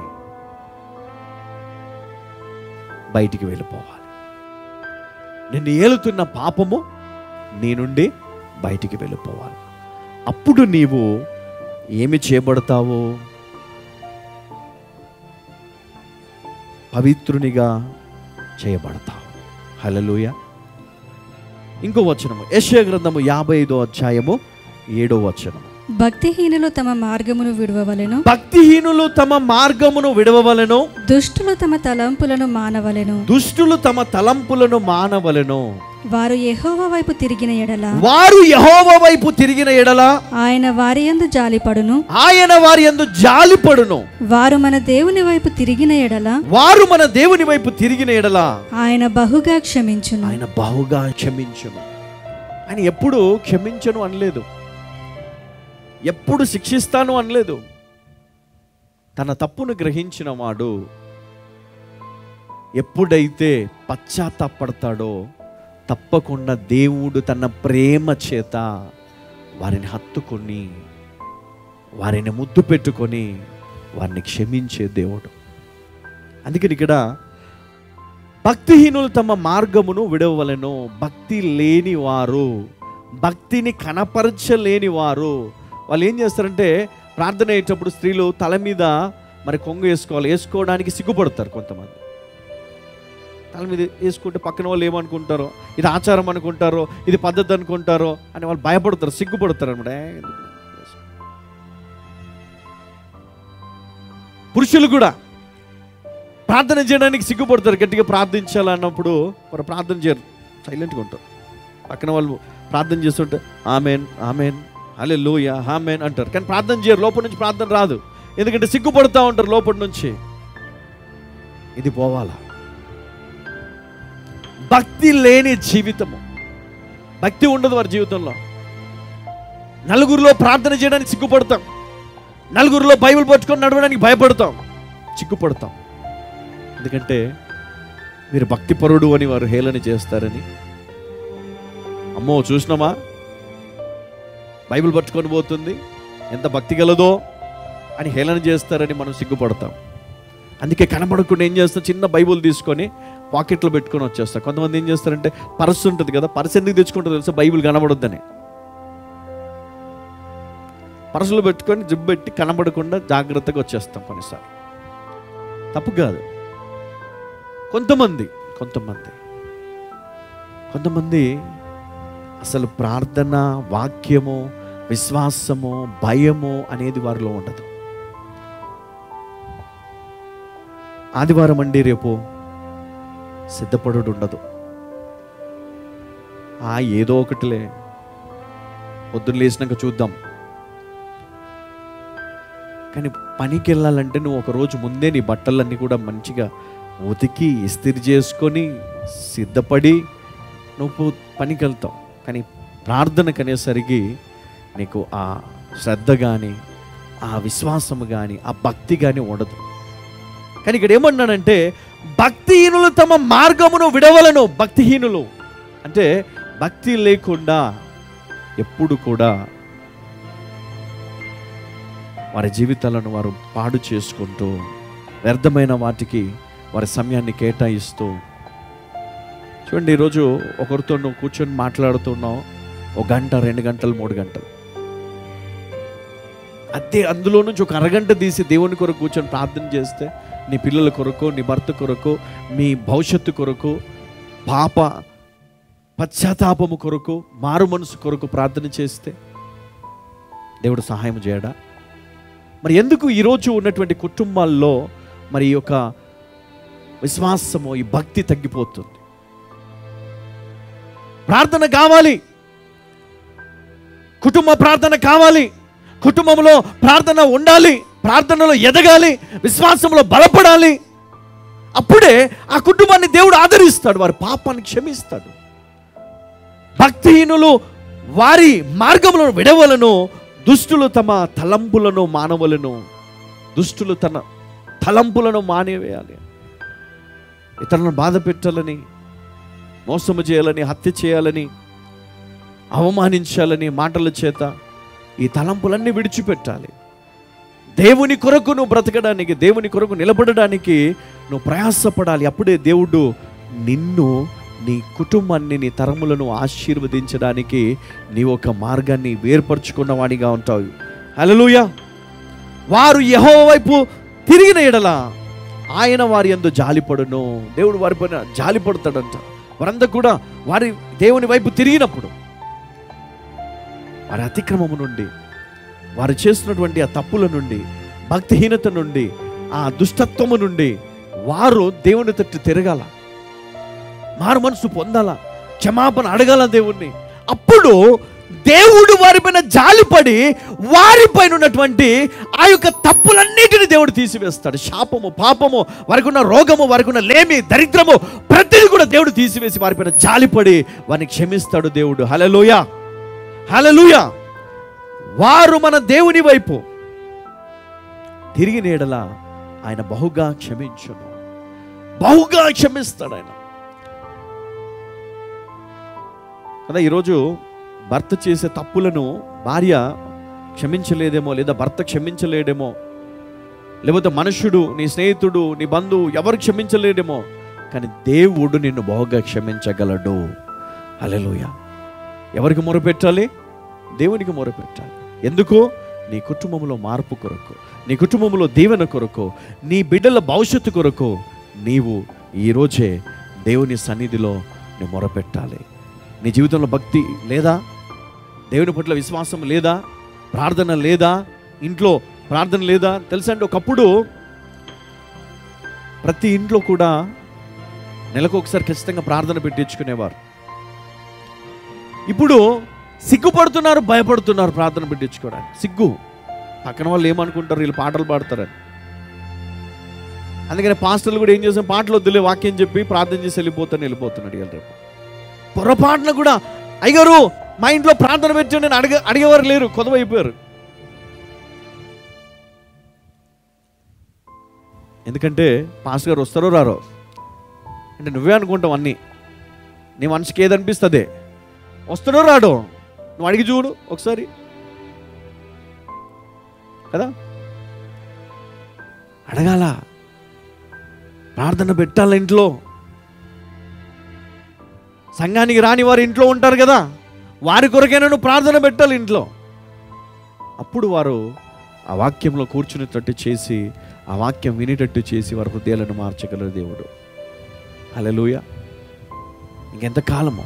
బయటికి వెళ్ళిపోవాలి నిన్ను ఏలుతున్న పాపము నీ నుండి బయటికి వెళ్ళిపోవాలి అప్పుడు నీవు ఏమి చేయబడతావు పవిత్రునిగా చేయబడతావు హలలుయ ఇంకో వచనము యశ్య గ్రంథము యాభై ఐదో అధ్యాయము ఏడో వచనము భక్తిహీనులు తమ మార్గమును విడువవలెను భక్తిహీనులు తమ మార్గమును విడవవలెను దుష్టులు తమ తలంపులను మానవలెను దుష్టులు తమ తలంపులను మానవలెను వారు యెహోవా వైపు తిరిగిన ఎడల వారు యహోవ వైపు తిరిగిన ఎడల ఆయన వారి యందు జాలిపడును ఆయన వారి యందు జాలిపడును వారు మన దేవుని వైపు తిరిగిన ఎడల వారు మన దేవుని వైపు తిరిగిన ఎడల ఆయన బహుగా క్షమించును ఆయన బహుగా క్షమించును ఆయన ఎప్పుడు క్షమించను అనలేదు ఎప్పుడు శిక్షిస్తాను అనలేదు తన తప్పును గ్రహించిన వాడు ఎప్పుడైతే పశ్చాత్తాపడతాడో తప్పకుండా దేవుడు తన ప్రేమ చేత వారిని హత్తుకొని వారిని ముద్దు పెట్టుకొని వారిని క్షమించే దేవుడు అందుకని ఇక్కడ భక్తిహీనులు తమ మార్గమును విడవలెను భక్తి లేని వారు భక్తిని కనపరచలేని వారు వాళ్ళు ఏం చేస్తారంటే ప్రార్థన అయ్యేటప్పుడు స్త్రీలు తల మీద మరి కొంగు వేసుకోవాలి వేసుకోవడానికి సిగ్గుపడతారు కొంతమంది తల మీద వేసుకుంటే పక్కన వాళ్ళు ఏమనుకుంటారో ఇది ఆచారం అనుకుంటారో ఇది పద్ధతి అనుకుంటారో అని వాళ్ళు భయపడతారు సిగ్గుపడతారు అనమాట పురుషులు కూడా ప్రార్థన చేయడానికి సిగ్గుపడతారు గట్టిగా ప్రార్థించాలన్నప్పుడు వారు ప్రార్థన చేయరు సైలెంట్గా ఉంటారు పక్కన వాళ్ళు ప్రార్థన చేస్తుంటే ఆమెన్ ఆమెన్ అలే లోయ ఆమెన్ అంటారు కానీ ప్రార్థన చేయరు లోపల నుంచి ప్రార్థన రాదు ఎందుకంటే సిగ్గుపడుతూ ఉంటారు లోపల నుంచి ఇది పోవాలా భక్తి లేని జీవితము భక్తి ఉండదు వారి జీవితంలో నలుగురిలో ప్రార్థన చేయడానికి సిగ్గుపడతాం నలుగురిలో బైబిల్ పట్టుకొని నడవడానికి భయపడతాం సిగ్గుపడతాం ఎందుకంటే మీరు భక్తిపరుడు అని వారు హేళన చేస్తారని అమ్మో చూసినామా బైబిల్ పట్టుకొని పోతుంది ఎంత భక్తి గలదో అని హేళన చేస్తారని మనం సిగ్గుపడతాం అందుకే కనబడకుండా ఏం చేస్తాం చిన్న బైబిల్ తీసుకొని పాకెట్లో పెట్టుకొని వచ్చేస్తాం కొంతమంది ఏం చేస్తారంటే పర్స్ ఉంటుంది కదా పర్స్ ఎందుకు తెచ్చుకుంటారో తెలుసా బైబిల్ కనబడొద్దని పర్సులో పెట్టుకొని జిప్ పెట్టి కనబడకుండా జాగ్రత్తగా వచ్చేస్తాం కొన్నిసార్లు తప్పు కాదు కొంతమంది కొంతమంది కొంతమంది అసలు ప్రార్థన వాక్యము విశ్వాసము భయము అనేది వారిలో ఉండదు ఆదివారం అండి రేపు సిద్ధపడు ఉండదు ఆ ఏదో ఒకటిలే పొద్దున్న లేచినాక చూద్దాం కానీ పనికి వెళ్ళాలంటే నువ్వు ఒక రోజు ముందే నీ బట్టలన్నీ కూడా మంచిగా ఉతికి ఇస్తిరి చేసుకొని సిద్ధపడి నువ్వు పనికి వెళ్తావు కానీ ప్రార్థనకు అనేసరికి నీకు ఆ శ్రద్ధ కానీ ఆ విశ్వాసము కానీ ఆ భక్తి కానీ ఉండదు కానీ ఇక్కడ ఏమన్నానంటే భక్తిహీనులు తమ మార్గమును విడవలను భక్తిహీనులు అంటే భక్తి లేకుండా ఎప్పుడు కూడా వారి జీవితాలను వారు పాడు చేసుకుంటూ వ్యర్థమైన వాటికి వారి సమయాన్ని కేటాయిస్తూ చూడండి ఈరోజు ఒకరితో నువ్వు కూర్చొని మాట్లాడుతున్నావు ఒక గంట రెండు గంటలు మూడు గంటలు అదే అందులో నుంచి ఒక అరగంట తీసి దేవుని కొరకు కూర్చొని ప్రార్థన చేస్తే నీ పిల్లల కొరకు నీ భర్త కొరకు మీ భవిష్యత్తు కొరకు పాప పశ్చాత్తాపము కొరకు మారు మనసు కొరకు ప్రార్థన చేస్తే దేవుడు సహాయం చేయడా మరి ఎందుకు ఈరోజు ఉన్నటువంటి కుటుంబాల్లో మరి ఈ యొక్క విశ్వాసము ఈ భక్తి తగ్గిపోతుంది ప్రార్థన కావాలి కుటుంబ ప్రార్థన కావాలి కుటుంబంలో ప్రార్థన ఉండాలి ప్రార్థనలో ఎదగాలి విశ్వాసంలో బలపడాలి అప్పుడే ఆ కుటుంబాన్ని దేవుడు ఆదరిస్తాడు వారి పాపాన్ని క్షమిస్తాడు భక్తిహీనులు వారి మార్గములను విడవలను దుష్టులు తమ తలంపులను మానవులను దుష్టులు తన తలంపులను మానేవేయాలి ఇతరులను బాధ పెట్టాలని మోసము చేయాలని హత్య చేయాలని అవమానించాలని మాటల చేత ఈ తలంపులన్నీ విడిచిపెట్టాలి దేవుని కొరకు నువ్వు బ్రతకడానికి దేవుని కొరకు నిలబడడానికి నువ్వు ప్రయాసపడాలి అప్పుడే దేవుడు నిన్ను నీ కుటుంబాన్ని నీ తరములను ఆశీర్వదించడానికి నీ ఒక మార్గాన్ని వేర్పరచుకున్న వాడిగా ఉంటావు హల్లెలూయ వారు యహో వైపు తిరిగిన ఎడల ఆయన వారి ఎందు జాలిపడును దేవుడు వారి పైన జాలిపడతాడంట వారంతా కూడా వారి దేవుని వైపు తిరిగినప్పుడు వారి అతిక్రమము నుండి వారు చేస్తున్నటువంటి ఆ తప్పుల నుండి భక్తిహీనత నుండి ఆ దుష్టత్వము నుండి వారు దేవుని తట్టు తిరగాల మారు మనసు పొందాల క్షమాపణ అడగాల దేవుణ్ణి అప్పుడు దేవుడు వారిపైన జాలిపడి వారిపైన ఉన్నటువంటి ఆ యొక్క తప్పులన్నిటిని దేవుడు తీసివేస్తాడు శాపము పాపము వారికి ఉన్న రోగము వారికి ఉన్న లేమి దరిద్రము ప్రతిదీ కూడా దేవుడు తీసివేసి వారిపైన జాలిపడి వారిని క్షమిస్తాడు దేవుడు హలలోయ హలలుయ వారు మన దేవుని వైపు తిరిగి నీడల ఆయన బహుగా క్షమించును బహుగా క్షమిస్తాడు ఆయన కదా ఈరోజు భర్త చేసే తప్పులను భార్య క్షమించలేదేమో లేదా భర్త క్షమించలేడేమో లేకపోతే మనుషుడు నీ స్నేహితుడు నీ బంధువు ఎవరు క్షమించలేడేమో కానీ దేవుడు నిన్ను బహుగా క్షమించగలడు హల్లెలూయా ఎవరికి మొరపెట్టాలి దేవునికి మొరపెట్టాలి ఎందుకు నీ కుటుంబంలో మార్పు కొరకు నీ కుటుంబంలో దీవెన కొరకు నీ బిడ్డల భవిష్యత్తు కొరకు నీవు ఈరోజే దేవుని సన్నిధిలో నువ్వు మొరపెట్టాలి నీ జీవితంలో భక్తి లేదా దేవుని పట్ల విశ్వాసం లేదా ప్రార్థన లేదా ఇంట్లో ప్రార్థన లేదా తెలుసా అంటే ఒకప్పుడు ప్రతి ఇంట్లో కూడా నెలకు ఒకసారి ఖచ్చితంగా ప్రార్థన పెట్టించుకునేవారు ఇప్పుడు సిగ్గుపడుతున్నారు భయపడుతున్నారు ప్రార్థన పెట్టించుకోవడానికి సిగ్గు పక్కన వాళ్ళు ఏమనుకుంటారు వీళ్ళు పాటలు పాడతారని అందుకని పాస్టర్లు కూడా ఏం చేసాం పాటలు వద్దులే వాక్యం చెప్పి ప్రార్థన చేసి వెళ్ళిపోతాను వెళ్ళిపోతున్నాడు ఇవాళ రేపు పొరపాటున కూడా అయ్యారు మా ఇంట్లో ప్రార్థన పెట్టి నేను అడిగ అడిగేవారు లేరు కొదవైపోయారు ఎందుకంటే పాస్ గారు వస్తారో రారో అంటే నువ్వే అనుకుంటావు అన్నీ నీ మనసుకి ఏదనిపిస్తుంది వస్తాడో రాడో నువ్వు అడిగి చూడు ఒకసారి కదా అడగాల ప్రార్థన పెట్టాలి ఇంట్లో సంఘానికి రాని వారు ఇంట్లో ఉంటారు కదా వారి కొరకైనా నువ్వు ప్రార్థన పెట్టాలి ఇంట్లో అప్పుడు వారు ఆ వాక్యంలో కూర్చునేటట్టు చేసి ఆ వాక్యం వినేటట్టు చేసి వారి హృదయాలను మార్చగలరు దేవుడు హల్లెలూయ ఇంకెంత కాలము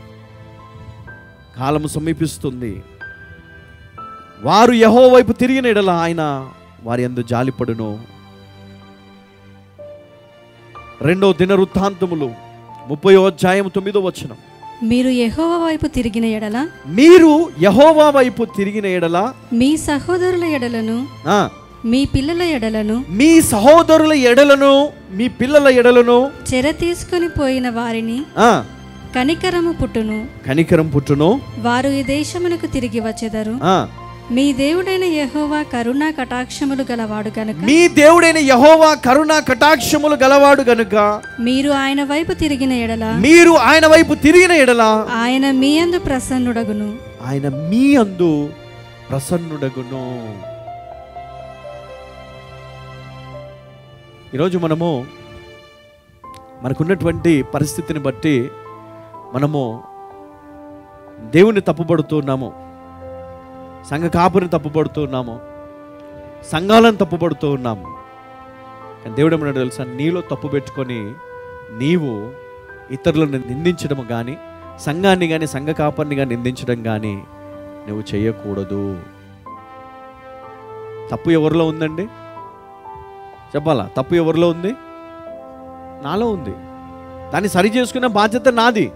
కాలము సమీపిస్తుంది వారు యహో వైపు తిరిగిన ఎడల ఆయన వారి అందు జాలిపడును రెండో దిన వృత్తాంతములు ముప్పై అధ్యాయం తొమ్మిదో వచనం మీరు యెహోవా వైపు తిరిగిన ఎడల మీరు యహోవా వైపు తిరిగిన ఎడల మీ సహోదరుల ఎడలను ఆ, మీ పిల్లల ఎడలను మీ సహోదరుల ఎడలను మీ పిల్లల ఎడలను చెర తీసుకొని పోయిన వారిని ఆ, కనికరము పుట్టును కనికరం పుట్టును వారు ఈ దేశమునకు తిరిగి వచ్చెదరు ఆ, మీ దేవుడైన యెహోవా కరుణా కటాక్షములు గలవాడు గనుక మీ దేవుడైన యహోవా కరుణ కటాక్షములు గలవాడు గనుక మీరు ఆయన వైపు తిరిగిన ఎడల మీరు ఆయన వైపు తిరిగిన ఎడల ఆయన మీ అందు ప్రసన్నుడగును ఆయన మీ అందు ప్రసన్నుడగును ఈరోజు మనము మనకున్నటువంటి పరిస్థితిని బట్టి మనము దేవుని తప్పుపడుతున్నాము సంఘ కాపుని తప్పుపడుతూ ఉన్నాము సంఘాలను తప్పుపడుతూ ఉన్నాము కానీ దేవుడు ఏమన్నాడు తెలుసా నీలో తప్పు పెట్టుకొని నీవు ఇతరులను నిందించడం కానీ సంఘాన్ని కానీ సంఘ కాపర్ని కానీ నిందించడం కానీ నువ్వు చేయకూడదు తప్పు ఎవరిలో ఉందండి చెప్పాలా తప్పు ఎవరిలో ఉంది నాలో ఉంది దాన్ని సరి చేసుకునే బాధ్యత నాది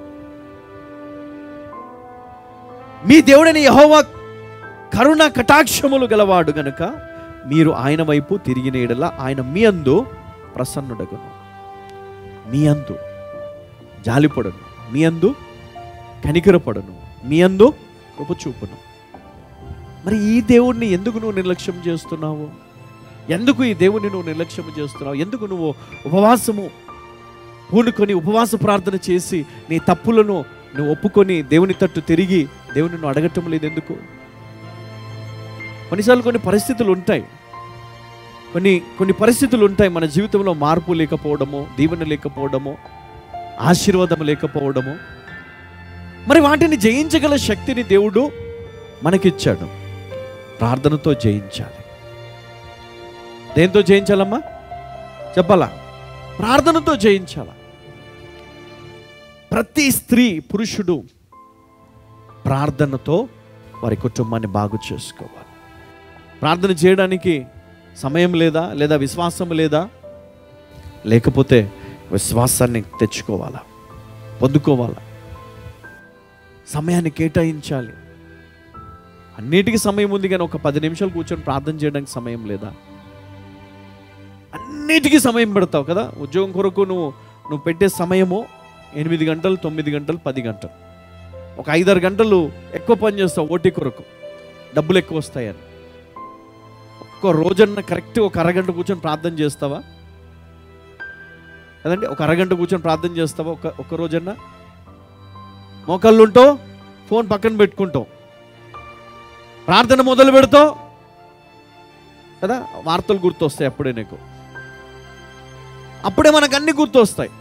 మీ దేవుడైన యహోవా కరుణ కటాక్షములు గలవాడు గనుక మీరు ఆయన వైపు తిరిగిన ఎడల ఆయన మీ అందు ప్రసన్నుడగును మీ అందు జాలిపడను మీ అందు కనికరపడను మీ అందు కృప చూపును మరి ఈ దేవుణ్ణి ఎందుకు నువ్వు నిర్లక్ష్యం చేస్తున్నావు ఎందుకు ఈ దేవుణ్ణి నువ్వు నిర్లక్ష్యం చేస్తున్నావు ఎందుకు నువ్వు ఉపవాసము పూనుకొని ఉపవాస ప్రార్థన చేసి నీ తప్పులను నువ్వు ఒప్పుకొని దేవుని తట్టు తిరిగి దేవుని నువ్వు అడగటం లేదు ఎందుకు కొన్నిసార్లు కొన్ని పరిస్థితులు ఉంటాయి కొన్ని కొన్ని పరిస్థితులు ఉంటాయి మన జీవితంలో మార్పు లేకపోవడము దీవెన లేకపోవడము ఆశీర్వాదం లేకపోవడము మరి వాటిని జయించగల శక్తిని దేవుడు మనకిచ్చాడు ప్రార్థనతో జయించాలి దేంతో జయించాలమ్మా చెప్పాలా ప్రార్థనతో జయించాలా ప్రతి స్త్రీ పురుషుడు ప్రార్థనతో వారి కుటుంబాన్ని బాగు చేసుకోవాలి ప్రార్థన చేయడానికి సమయం లేదా లేదా విశ్వాసం లేదా లేకపోతే విశ్వాసాన్ని తెచ్చుకోవాలా పొందుకోవాలా సమయాన్ని కేటాయించాలి అన్నిటికీ సమయం ఉంది కానీ ఒక పది నిమిషాలు కూర్చొని ప్రార్థన చేయడానికి సమయం లేదా అన్నిటికీ సమయం పెడతావు కదా ఉద్యోగం కొరకు నువ్వు నువ్వు పెట్టే సమయము ఎనిమిది గంటలు తొమ్మిది గంటలు పది గంటలు ఒక ఐదారు గంటలు ఎక్కువ పని చేస్తావు ఓటీ కొరకు డబ్బులు ఎక్కువ వస్తాయని ఒక్క రోజన్న కరెక్ట్ ఒక అరగంట కూర్చొని ప్రార్థన చేస్తావా కదండి ఒక అరగంట కూర్చొని ప్రార్థన చేస్తావా ఒక ఒక రోజన్నా మోకాళ్ళు ఉంటావు ఫోన్ పక్కన పెట్టుకుంటావు ప్రార్థన మొదలు పెడతావు కదా వార్తలు గుర్తొస్తాయి అప్పుడే నీకు అప్పుడే మనకు అన్ని గుర్తొస్తాయి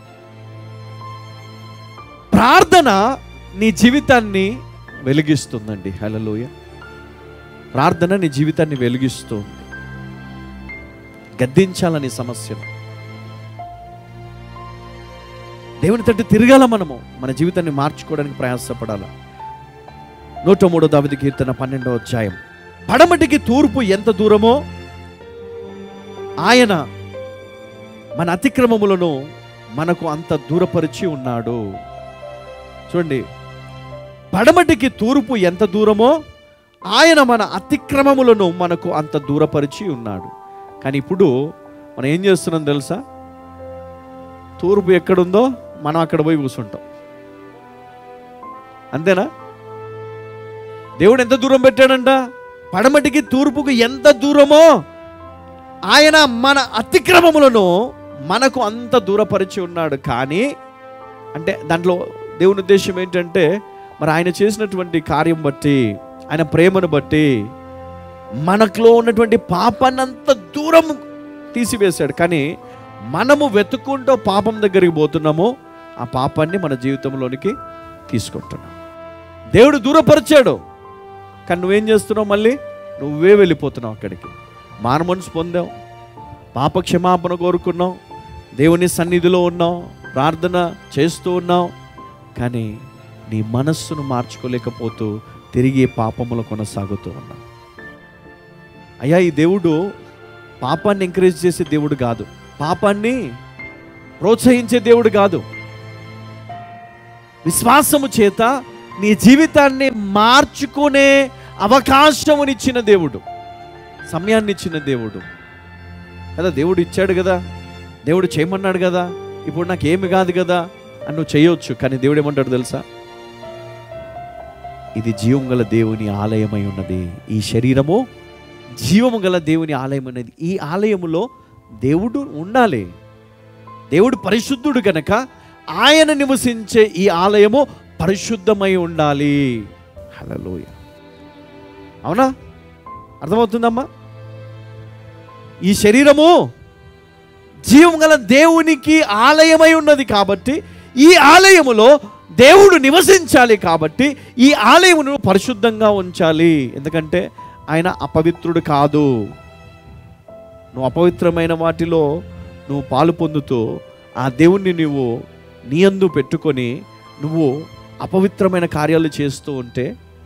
ప్రార్థన నీ జీవితాన్ని వెలిగిస్తుందండి హలలోయ ప్రార్థన నీ జీవితాన్ని వెలిగిస్తుంది గద్దించాలని సమస్యను దేవుని తట్టు తిరగాల మనము మన జీవితాన్ని మార్చుకోవడానికి ప్రయాసపడాలి నూట మూడో దావిది కీర్తన పన్నెండో అధ్యాయం పడమటికి తూర్పు ఎంత దూరమో ఆయన మన అతిక్రమములను మనకు అంత దూరపరిచి ఉన్నాడు చూడండి పడమటికి తూర్పు ఎంత దూరమో ఆయన మన అతిక్రమములను మనకు అంత దూరపరిచి ఉన్నాడు కానీ ఇప్పుడు మనం ఏం చేస్తున్నాం తెలుసా తూర్పు ఎక్కడుందో మనం అక్కడ పోయి కూర్చుంటాం అంతేనా దేవుడు ఎంత దూరం పెట్టాడంట పడమటికి తూర్పుకు ఎంత దూరమో ఆయన మన అతిక్రమములను మనకు అంత దూరపరిచి ఉన్నాడు కానీ అంటే దాంట్లో దేవుని ఉద్దేశం ఏంటంటే మరి ఆయన చేసినటువంటి కార్యం బట్టి ఆయన ప్రేమను బట్టి మనకులో ఉన్నటువంటి పాపాన్ని అంత దూరం తీసివేశాడు కానీ మనము వెతుక్కుంటూ పాపం దగ్గరికి పోతున్నాము ఆ పాపాన్ని మన జీవితంలోనికి తీసుకుంటున్నాం దేవుడు దూరపరిచాడు కానీ నువ్వేం చేస్తున్నావు మళ్ళీ నువ్వే వెళ్ళిపోతున్నావు అక్కడికి మాన మనసు పొందావు పాప క్షమాపణ కోరుకున్నావు దేవుని సన్నిధిలో ఉన్నావు ప్రార్థన చేస్తూ ఉన్నావు కానీ నీ మనస్సును మార్చుకోలేకపోతూ తిరిగి పాపములు కొనసాగుతూ ఉన్నావు అయ్యా ఈ దేవుడు పాపాన్ని ఎంకరేజ్ చేసే దేవుడు కాదు పాపాన్ని ప్రోత్సహించే దేవుడు కాదు విశ్వాసము చేత నీ జీవితాన్ని మార్చుకునే అవకాశమునిచ్చిన దేవుడు సమయాన్ని ఇచ్చిన దేవుడు కదా దేవుడు ఇచ్చాడు కదా దేవుడు చేయమన్నాడు కదా ఇప్పుడు నాకు ఏమి కాదు కదా అని నువ్వు చేయొచ్చు కానీ దేవుడు ఏమంటాడు తెలుసా ఇది జీవం గల దేవుని ఆలయమై ఉన్నది ఈ శరీరము జీవము గల దేవుని ఆలయం అనేది ఈ ఆలయములో దేవుడు ఉండాలి దేవుడు పరిశుద్ధుడు గనక ఆయన నివసించే ఈ ఆలయము పరిశుద్ధమై ఉండాలి హలలోయ అవునా అర్థమవుతుందమ్మా ఈ శరీరము జీవం గల దేవునికి ఆలయమై ఉన్నది కాబట్టి ఈ ఆలయములో దేవుడు నివసించాలి కాబట్టి ఈ ఆలయమును పరిశుద్ధంగా ఉంచాలి ఎందుకంటే ఆయన అపవిత్రుడు కాదు నువ్వు అపవిత్రమైన వాటిలో నువ్వు పాలు పొందుతూ ఆ దేవుణ్ణి నువ్వు నీ అందు పెట్టుకొని నువ్వు అపవిత్రమైన కార్యాలు చేస్తూ ఉంటే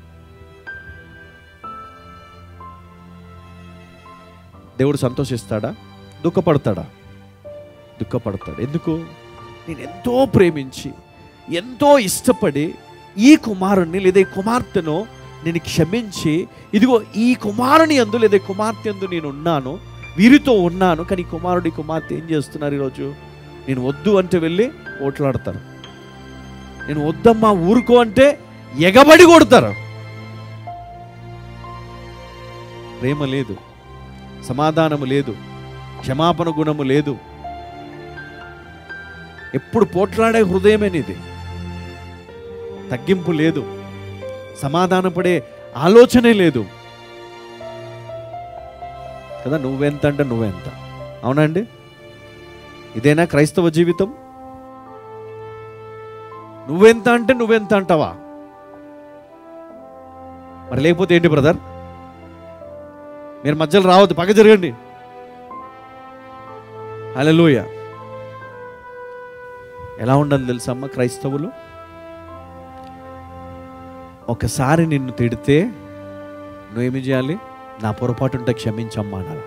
దేవుడు సంతోషిస్తాడా దుఃఖపడతాడా దుఃఖపడతాడు ఎందుకు నేను ఎంతో ప్రేమించి ఎంతో ఇష్టపడి ఈ కుమారుణ్ణి లేదా ఈ కుమార్తెను నేను క్షమించి ఇదిగో ఈ కుమారుని అందు లేదా ఈ కుమార్తె అందు నేను ఉన్నాను వీరితో ఉన్నాను కానీ ఈ కుమారుడు ఈ కుమార్తె ఏం చేస్తున్నారు ఈరోజు నేను వద్దు అంటే వెళ్ళి ఓట్లాడతారు నేను వద్దమ్మా ఊరుకో అంటే ఎగబడి కొడతారు ప్రేమ లేదు సమాధానము లేదు క్షమాపణ గుణము లేదు ఎప్పుడు పోట్లాడే హృదయమే నీది తగ్గింపు లేదు సమాధానపడే ఆలోచనే లేదు కదా నువ్వెంత అంటే నువ్వెంత అవునండి ఇదేనా క్రైస్తవ జీవితం నువ్వెంత అంటే నువ్వెంత అంటావా మరి లేకపోతే ఏంటి బ్రదర్ మీరు మధ్యలో రావద్దు పక్క జరగండి హల్లెలూయా ఎలా ఉండాలి తెలుసమ్మా క్రైస్తవులు ఒకసారి నిన్ను తిడితే నువ్వేమి చేయాలి నా పొరపాటు ఉంటే క్షమించమ్మా అనాలి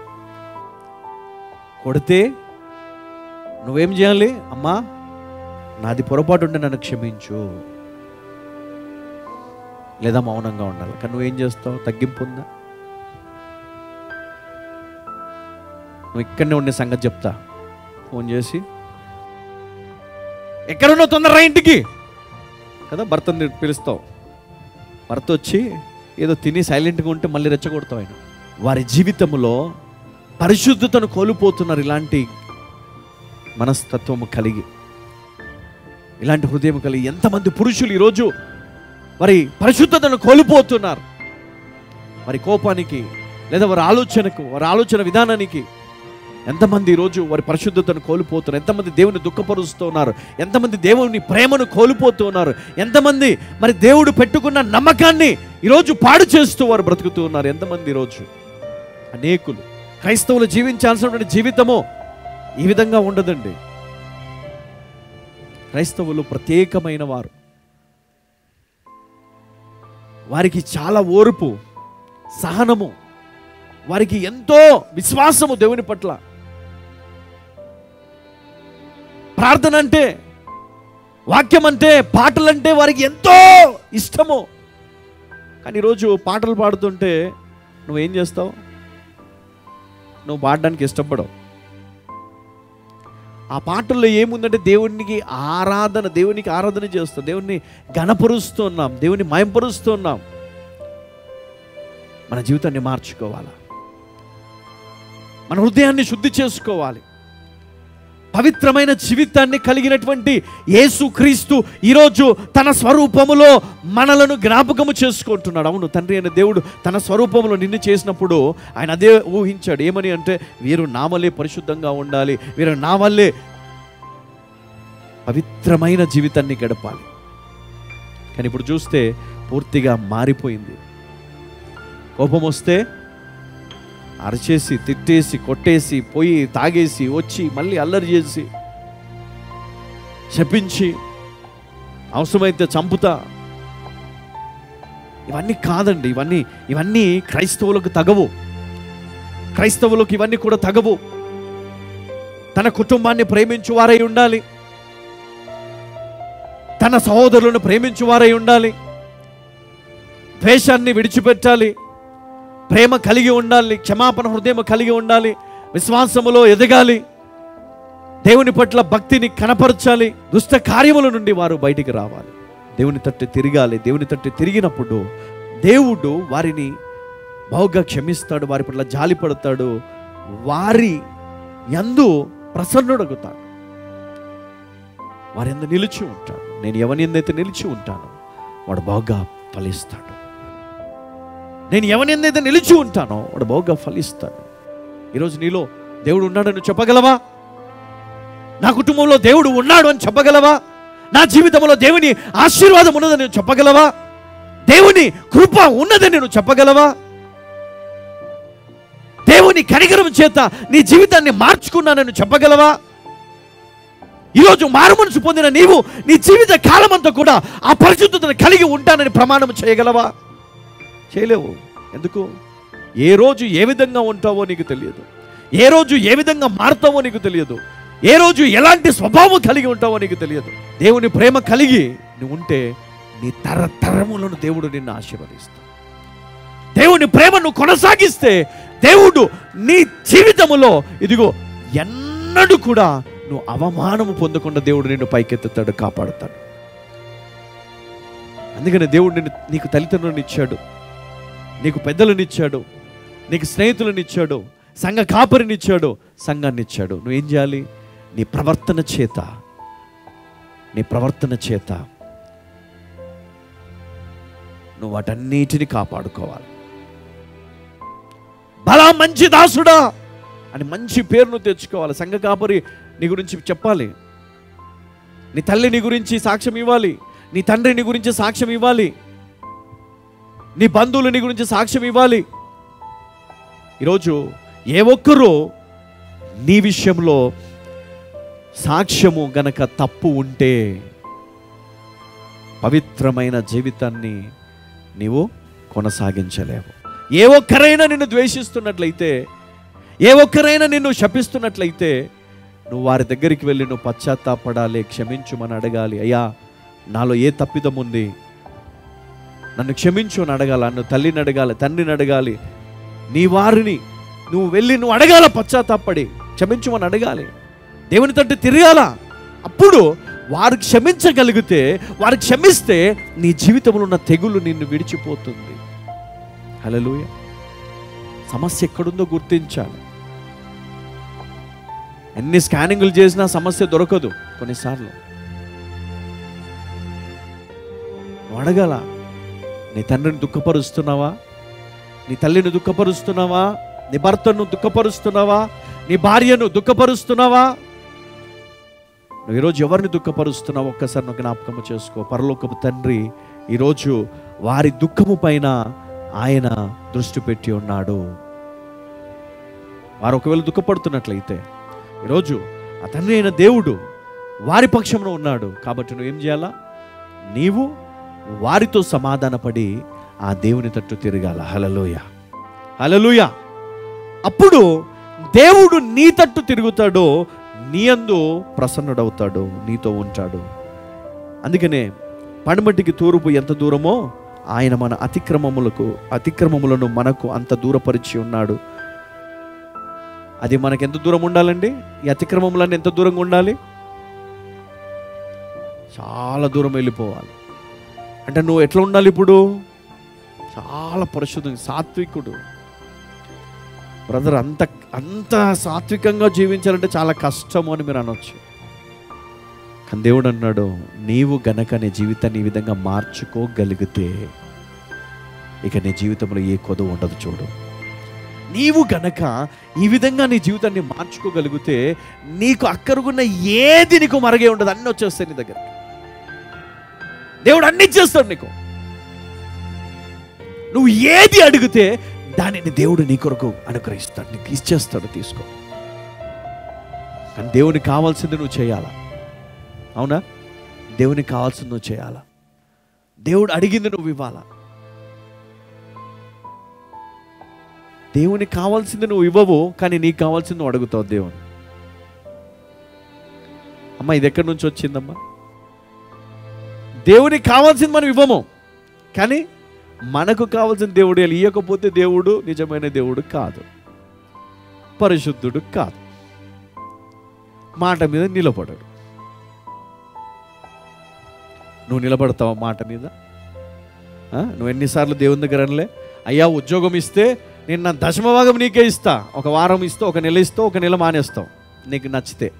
కొడితే నువ్వేం చేయాలి అమ్మా నాది పొరపాటు ఉంటే నన్ను క్షమించు లేదా మౌనంగా ఉండాలి కానీ నువ్వేం చేస్తావు తగ్గింపు ఉందా నువ్వు ఇక్కడనే ఉండే సంగతి చెప్తా ఫోన్ చేసి ఎక్కడున్నావు తొందరరా ఇంటికి కదా భర్తని పిలుస్తావు భర్త వచ్చి ఏదో తిని సైలెంట్గా ఉంటే మళ్ళీ రెచ్చగొడతావు ఆయన వారి జీవితంలో పరిశుద్ధతను కోల్పోతున్నారు ఇలాంటి మనస్తత్వము కలిగి ఇలాంటి హృదయం కలిగి ఎంతమంది పురుషులు ఈరోజు వారి పరిశుద్ధతను కోల్పోతున్నారు వారి కోపానికి లేదా వారి ఆలోచనకు వారి ఆలోచన విధానానికి ఎంతమంది ఈరోజు వారి పరిశుద్ధతను కోల్పోతున్నారు ఎంతమంది దేవుని దుఃఖపరుస్తున్నారు ఎంతమంది దేవుని ప్రేమను కోల్పోతున్నారు ఎంతమంది మరి దేవుడు పెట్టుకున్న నమ్మకాన్ని ఈరోజు పాడు చేస్తూ వారు బ్రతుకుతూ ఉన్నారు ఎంతమంది ఈరోజు అనేకులు క్రైస్తవులు జీవించాల్సినటువంటి జీవితము ఈ విధంగా ఉండదండి క్రైస్తవులు ప్రత్యేకమైన వారు వారికి చాలా ఓర్పు సహనము వారికి ఎంతో విశ్వాసము దేవుని పట్ల ప్రార్థన అంటే వాక్యం అంటే పాటలంటే వారికి ఎంతో ఇష్టము కానీ ఈరోజు పాటలు పాడుతుంటే నువ్వేం చేస్తావు నువ్వు పాడడానికి ఇష్టపడవు ఆ పాటల్లో ఏముందంటే దేవునికి ఆరాధన దేవునికి ఆరాధన చేస్తాం దేవుణ్ణి గణపరుస్తున్నాం దేవుని మయంపరుస్తున్నాం మన జీవితాన్ని మార్చుకోవాలా మన హృదయాన్ని శుద్ధి చేసుకోవాలి పవిత్రమైన జీవితాన్ని కలిగినటువంటి యేసు క్రీస్తు ఈరోజు తన స్వరూపములో మనలను జ్ఞాపకము చేసుకుంటున్నాడు అవును తండ్రి అయిన దేవుడు తన స్వరూపములో నిన్ను చేసినప్పుడు ఆయన అదే ఊహించాడు ఏమని అంటే వీరు నామలే పరిశుద్ధంగా ఉండాలి వీరు నా వల్లే పవిత్రమైన జీవితాన్ని గడపాలి కానీ ఇప్పుడు చూస్తే పూర్తిగా మారిపోయింది కోపం వస్తే అరచేసి తిట్టేసి కొట్టేసి పోయి తాగేసి వచ్చి మళ్ళీ అల్లరి చేసి శపించి అవసరమైతే చంపుతా ఇవన్నీ కాదండి ఇవన్నీ ఇవన్నీ క్రైస్తవులకు తగవు క్రైస్తవులకు ఇవన్నీ కూడా తగవు తన కుటుంబాన్ని ప్రేమించువారై ఉండాలి తన సహోదరులను ప్రేమించువారై ఉండాలి ద్వేషాన్ని విడిచిపెట్టాలి ప్రేమ కలిగి ఉండాలి క్షమాపణ హృదయం కలిగి ఉండాలి విశ్వాసములో ఎదగాలి దేవుని పట్ల భక్తిని కనపరచాలి దుష్ట కార్యముల నుండి వారు బయటికి రావాలి దేవుని తట్టు తిరగాలి దేవుని తట్టు తిరిగినప్పుడు దేవుడు వారిని బావుగా క్షమిస్తాడు వారి పట్ల జాలి పడతాడు వారి యందు ప్రసన్నుడగుతాడు వారి ఎందు నిలిచి ఉంటాడు నేను ఎవరి ఎందైతే నిలిచి ఉంటానో వాడు బాగా ఫలిస్తాడు నేను ఎవరి ఎందైతే నిలిచి ఉంటానో వాడు బాగా ఫలిస్తాడు ఈరోజు నీలో దేవుడు ఉన్నాడని చెప్పగలవా నా కుటుంబంలో దేవుడు ఉన్నాడు అని చెప్పగలవా నా జీవితంలో దేవుని ఆశీర్వాదం ఉన్నదని నువ్వు చెప్పగలవా దేవుని కృప ఉన్నదని నువ్వు చెప్పగలవా దేవుని కనికరం చేత నీ జీవితాన్ని మార్చుకున్నానని చెప్పగలవా ఈరోజు మారుమనసు పొందిన నీవు నీ జీవిత కాలమంతా కూడా ఆ పరిశుద్ధతను కలిగి ఉంటానని ప్రమాణం చేయగలవా చేయలేవు ఎందుకు ఏ రోజు ఏ విధంగా ఉంటావో నీకు తెలియదు ఏ రోజు ఏ విధంగా మారుతావో నీకు తెలియదు ఏ రోజు ఎలాంటి స్వభావం కలిగి ఉంటావో నీకు తెలియదు దేవుని ప్రేమ కలిగి నువ్వు ఉంటే నీ తరతరములను దేవుడు నిన్ను ఆశీర్వదిస్తాడు దేవుని ప్రేమను కొనసాగిస్తే దేవుడు నీ జీవితములో ఇదిగో ఎన్నడూ కూడా నువ్వు అవమానము పొందకుండా దేవుడు నిన్ను పైకెత్తుతాడు కాపాడుతాడు అందుకని దేవుడు నిన్ను నీకు తల్లిదండ్రులను ఇచ్చాడు నీకు పెద్దలను ఇచ్చాడు నీకు స్నేహితులను ఇచ్చాడు సంఘ కాపరిని ఇచ్చాడు సంఘాన్ని ఇచ్చాడు నువ్వేం చేయాలి నీ ప్రవర్తన చేత నీ ప్రవర్తన చేత నువ్వు వాటన్నిటిని కాపాడుకోవాలి బలా మంచి దాసుడా అని మంచి పేరును తెచ్చుకోవాలి సంఘ కాపరి నీ గురించి చెప్పాలి నీ తల్లి నీ గురించి సాక్ష్యం ఇవ్వాలి నీ తండ్రి నీ గురించి సాక్ష్యం ఇవ్వాలి నీ బంధువులు నీ గురించి సాక్ష్యం ఇవ్వాలి ఈరోజు ఏ ఒక్కరూ నీ విషయంలో సాక్ష్యము గనక తప్పు ఉంటే పవిత్రమైన జీవితాన్ని నీవు కొనసాగించలేవు ఏ ఒక్కరైనా నిన్ను ద్వేషిస్తున్నట్లయితే ఏ ఒక్కరైనా నిన్ను శపిస్తున్నట్లయితే నువ్వు వారి దగ్గరికి వెళ్ళి నువ్వు పశ్చాత్తాపడాలి క్షమించుమని అడగాలి అయ్యా నాలో ఏ తప్పిదం ఉంది నన్ను క్షమించు అని అడగాలి నన్ను తల్లిని అడగాలి తండ్రిని అడగాలి నీ వారిని నువ్వు వెళ్ళి నువ్వు అడగాల పశ్చాత్తాపడి క్షమించమని అడగాలి దేవుని తట్టు తిరగాల అప్పుడు వారు క్షమించగలిగితే వారు క్షమిస్తే నీ జీవితంలో ఉన్న తెగులు నిన్ను విడిచిపోతుంది హలలుయ సమస్య ఎక్కడుందో గుర్తించాలి ఎన్ని స్కానింగ్లు చేసినా సమస్య దొరకదు కొన్నిసార్లు నువ్వు అడగాల నీ తండ్రిని దుఃఖపరుస్తున్నావా నీ తల్లిని దుఃఖపరుస్తున్నావా నీ భర్తను దుఃఖపరుస్తున్నావా నీ భార్యను దుఃఖపరుస్తున్నావా నువ్వు ఈరోజు ఎవరిని దుఃఖపరుస్తున్నావు ఒక్కసారి నువ్వు జ్ఞాపకము చేసుకో పరలోకపు తండ్రి ఈరోజు వారి దుఃఖము పైన ఆయన దృష్టి పెట్టి ఉన్నాడు వారు ఒకవేళ దుఃఖపడుతున్నట్లయితే ఈరోజు ఆ తండ్రి అయిన దేవుడు వారి పక్షంలో ఉన్నాడు కాబట్టి నువ్వు ఏం చేయాలా నీవు వారితో సమాధానపడి ఆ దేవుని తట్టు తిరగాల హలలోయ హలలుయ అప్పుడు దేవుడు నీ తట్టు తిరుగుతాడో నీ అందు ప్రసన్నుడవుతాడు నీతో ఉంటాడు అందుకనే పడమటికి తూర్పు ఎంత దూరమో ఆయన మన అతిక్రమములకు అతిక్రమములను మనకు అంత దూరపరిచి ఉన్నాడు అది మనకి ఎంత దూరం ఉండాలండి ఈ అతిక్రమములన్నీ ఎంత దూరంగా ఉండాలి చాలా దూరం వెళ్ళిపోవాలి అంటే నువ్వు ఎట్లా ఉండాలి ఇప్పుడు చాలా పరిశుద్ధం సాత్వికుడు బ్రదర్ అంత అంత సాత్వికంగా జీవించాలంటే చాలా కష్టము అని మీరు అనొచ్చు కానీ దేవుడు అన్నాడు నీవు గనక నీ జీవితాన్ని ఈ విధంగా మార్చుకోగలిగితే ఇక నీ జీవితంలో ఏ కొదవ ఉండదు చూడు నీవు గనక ఈ విధంగా నీ జీవితాన్ని మార్చుకోగలిగితే నీకు అక్కరుగున్న ఏది నీకు మరగే ఉండదు అన్నీ వచ్చేస్తాయి నీ దగ్గర దేవుడు అన్ని ఇచ్చేస్తాడు నీకు నువ్వు ఏది అడిగితే దానిని దేవుడు నీ కొరకు అనుగ్రహిస్తాడు నీకు ఇచ్చేస్తాడు తీసుకో కానీ దేవునికి కావాల్సింది నువ్వు చేయాలా అవునా దేవునికి కావాల్సింది నువ్వు చేయాలా దేవుడు అడిగింది నువ్వు ఇవ్వాలా దేవునికి కావాల్సింది నువ్వు ఇవ్వవు కానీ నీకు కావాల్సింది నువ్వు అడుగుతావు దేవుని అమ్మ ఇది ఎక్కడి నుంచి వచ్చిందమ్మా దేవునికి కావాల్సింది మనం ఇవ్వము కానీ మనకు కావాల్సిన దేవుడు ఇవ్వకపోతే దేవుడు నిజమైన దేవుడు కాదు పరిశుద్ధుడు కాదు మాట మీద నిలబడడు నువ్వు నిలబడతావా మాట మీద ఆ? నువ్వు ఎన్నిసార్లు దేవుని దగ్గర అనలే అయ్యా ఉద్యోగం ఇస్తే నేను నా దశమ భాగం నీకే ఇస్తా ఒక వారం ఇస్తా ఒక నెల ఇస్తా ఒక నెల మానేస్తావు నీకు నచ్చితే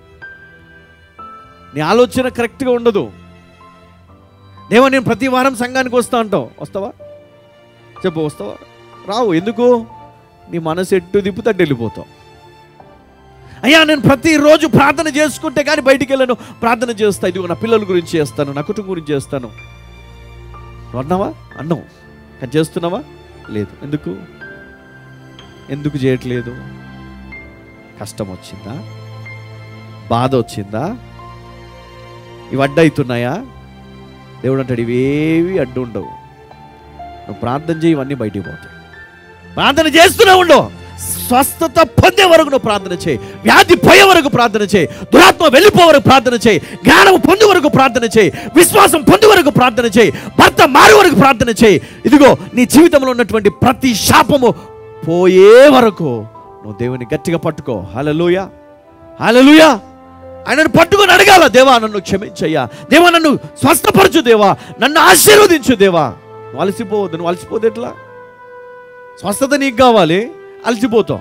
నీ ఆలోచన కరెక్ట్గా ఉండదు దేవా నేను ప్రతి వారం సంఘానికి వస్తా అంటావు వస్తావా చెప్పు వస్తావా రావు ఎందుకు నీ మనసు ఎట్టు తిప్పుతే అటు వెళ్ళిపోతావు అయ్యా నేను ప్రతిరోజు ప్రార్థన చేసుకుంటే కానీ బయటికి వెళ్ళను ప్రార్థన చేస్తా ఇది నా పిల్లల గురించి చేస్తాను నా కుటుంబం గురించి చేస్తాను నువ్వు అన్నావా అన్నావు కానీ చేస్తున్నావా లేదు ఎందుకు ఎందుకు చేయట్లేదు కష్టం వచ్చిందా బాధ వచ్చిందా ఇవి అడ్డవుతున్నాయా దేవుడు అంటాడు ఇవేవి అడ్డు ఉండవు నువ్వు ప్రార్థన చేయి ఇవన్నీ బయటికి పోతాయి ప్రార్థన చేస్తూనే ఉండవు స్వస్థత పొందే వరకు నువ్వు ప్రార్థన చేయి వ్యాధి పోయే వరకు ప్రార్థన చేయి దురాత్మ వెళ్ళిపో వరకు ప్రార్థన చేయి జ్ఞానం పొందే వరకు ప్రార్థన చేయి విశ్వాసం పొందే వరకు ప్రార్థన చేయి భర్త మారు వరకు ప్రార్థన చేయి ఇదిగో నీ జీవితంలో ఉన్నటువంటి ప్రతి శాపము పోయే వరకు నువ్వు దేవుని గట్టిగా పట్టుకో హలలుయ హలలుయ ఆయనను పట్టుకొని అడగాల దేవా నన్ను క్షమించయ్యా దేవా నన్ను స్వస్థపరచు దేవా నన్ను ఆశీర్వదించు దేవా నువ్వు అలసిపోవద్దు నువ్వు అలసిపోతే ఎట్లా స్వస్థత నీకు కావాలి అలసిపోతాం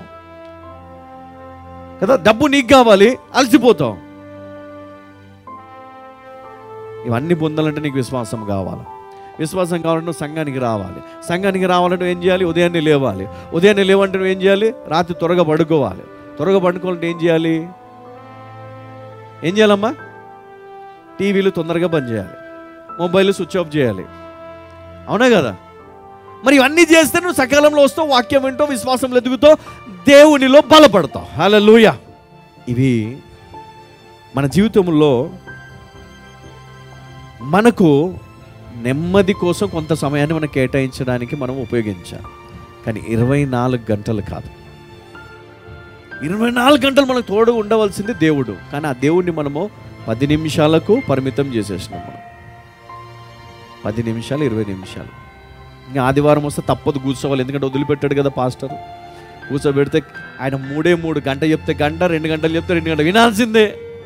కదా డబ్బు నీకు కావాలి అలసిపోతాం ఇవన్నీ పొందాలంటే నీకు విశ్వాసం కావాలి విశ్వాసం కావాలంటే నువ్వు సంఘానికి రావాలి సంఘానికి రావాలంటే నువ్వు ఏం చేయాలి ఉదయాన్నే లేవాలి ఉదయాన్నే లేవంటే నువ్వు ఏం చేయాలి రాత్రి త్వరగా పడుకోవాలి త్వరగా పడుకోవాలంటే ఏం చేయాలి ఏం చేయాలమ్మా టీవీలు తొందరగా బంద్ చేయాలి మొబైల్ స్విచ్ ఆఫ్ చేయాలి అవునా కదా మరి ఇవన్నీ చేస్తే నువ్వు సకాలంలో వస్తావు వాక్యం వింటో విశ్వాసంలో ఎదుగుతావు దేవునిలో బలపడతావు హల్లెలూయా ఇవి మన జీవితంలో మనకు నెమ్మది కోసం కొంత సమయాన్ని మనం కేటాయించడానికి మనం ఉపయోగించాలి కానీ ఇరవై నాలుగు గంటలు కాదు ఇరవై నాలుగు గంటలు మనకు తోడు ఉండవలసింది దేవుడు కానీ ఆ దేవుడిని మనము పది నిమిషాలకు పరిమితం చేసేసినాం మనం పది నిమిషాలు ఇరవై నిమిషాలు ఇంకా ఆదివారం వస్తే తప్పదు కూర్చోవాలి ఎందుకంటే వదిలిపెట్టాడు కదా పాస్టర్ కూర్చోబెడితే ఆయన మూడే మూడు గంట చెప్తే గంట రెండు గంటలు చెప్తే రెండు గంటలు వినాల్సిందే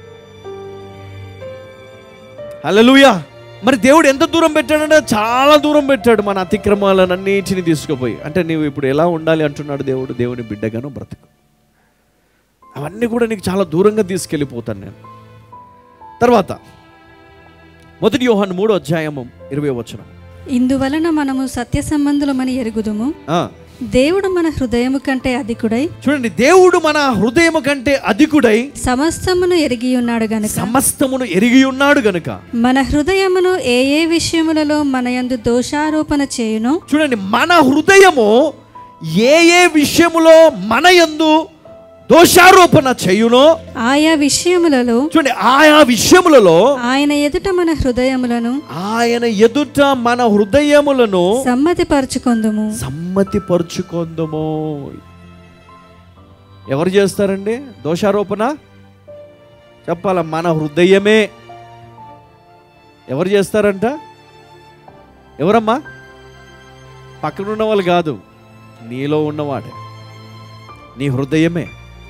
హల్లెలూయా మరి దేవుడు ఎంత దూరం పెట్టాడంటే చాలా దూరం పెట్టాడు మన అతిక్రమాలన్నిటిని తీసుకుపోయి అంటే నీవు ఇప్పుడు ఎలా ఉండాలి అంటున్నాడు దేవుడు దేవుని బిడ్డగాను బ్రతుకు అవన్నీ కూడా నీకు చాలా దూరంగా తీసుకెళ్ళిపోతాను నేను తర్వాత మొదటి యోహాను మూడో అధ్యాయము ఇరవై వచనం ఇందువలన మనము సత్య సంబంధులమని ఎరుగుదుము ఆ, దేవుడు మన హృదయము కంటే అధికుడై చూడండి దేవుడు మన హృదయము కంటే అధికుడై సమస్తమును ఎరిగి ఉన్నాడు గనుక సమస్తమును ఎరిగి ఉన్నాడు గనుక మన హృదయమును ఏ ఏ విషయములలో మన యందు దోషారోపణ చేయును చూడండి మన హృదయము ఏ ఏ విషయములో మన యందు దోషారోపణ చేయునో ఆయా విషయములలో చూడండి ఆయా విషయములలో ఆయన ఎదుట మన హృదయములను ఆయన ఎదుట మన హృదయములను సమ్మతిపరచుకొందుము సమ్మతిపరుచుకొందుము ఎవరు చేస్తారండి దోషారోపణ చెప్పాల మన హృదయమే ఎవరు చేస్తారంట ఎవరమ్మా పక్కన ఉన్న వాళ్ళు కాదు నీలో ఉన్నవాడే నీ హృదయమే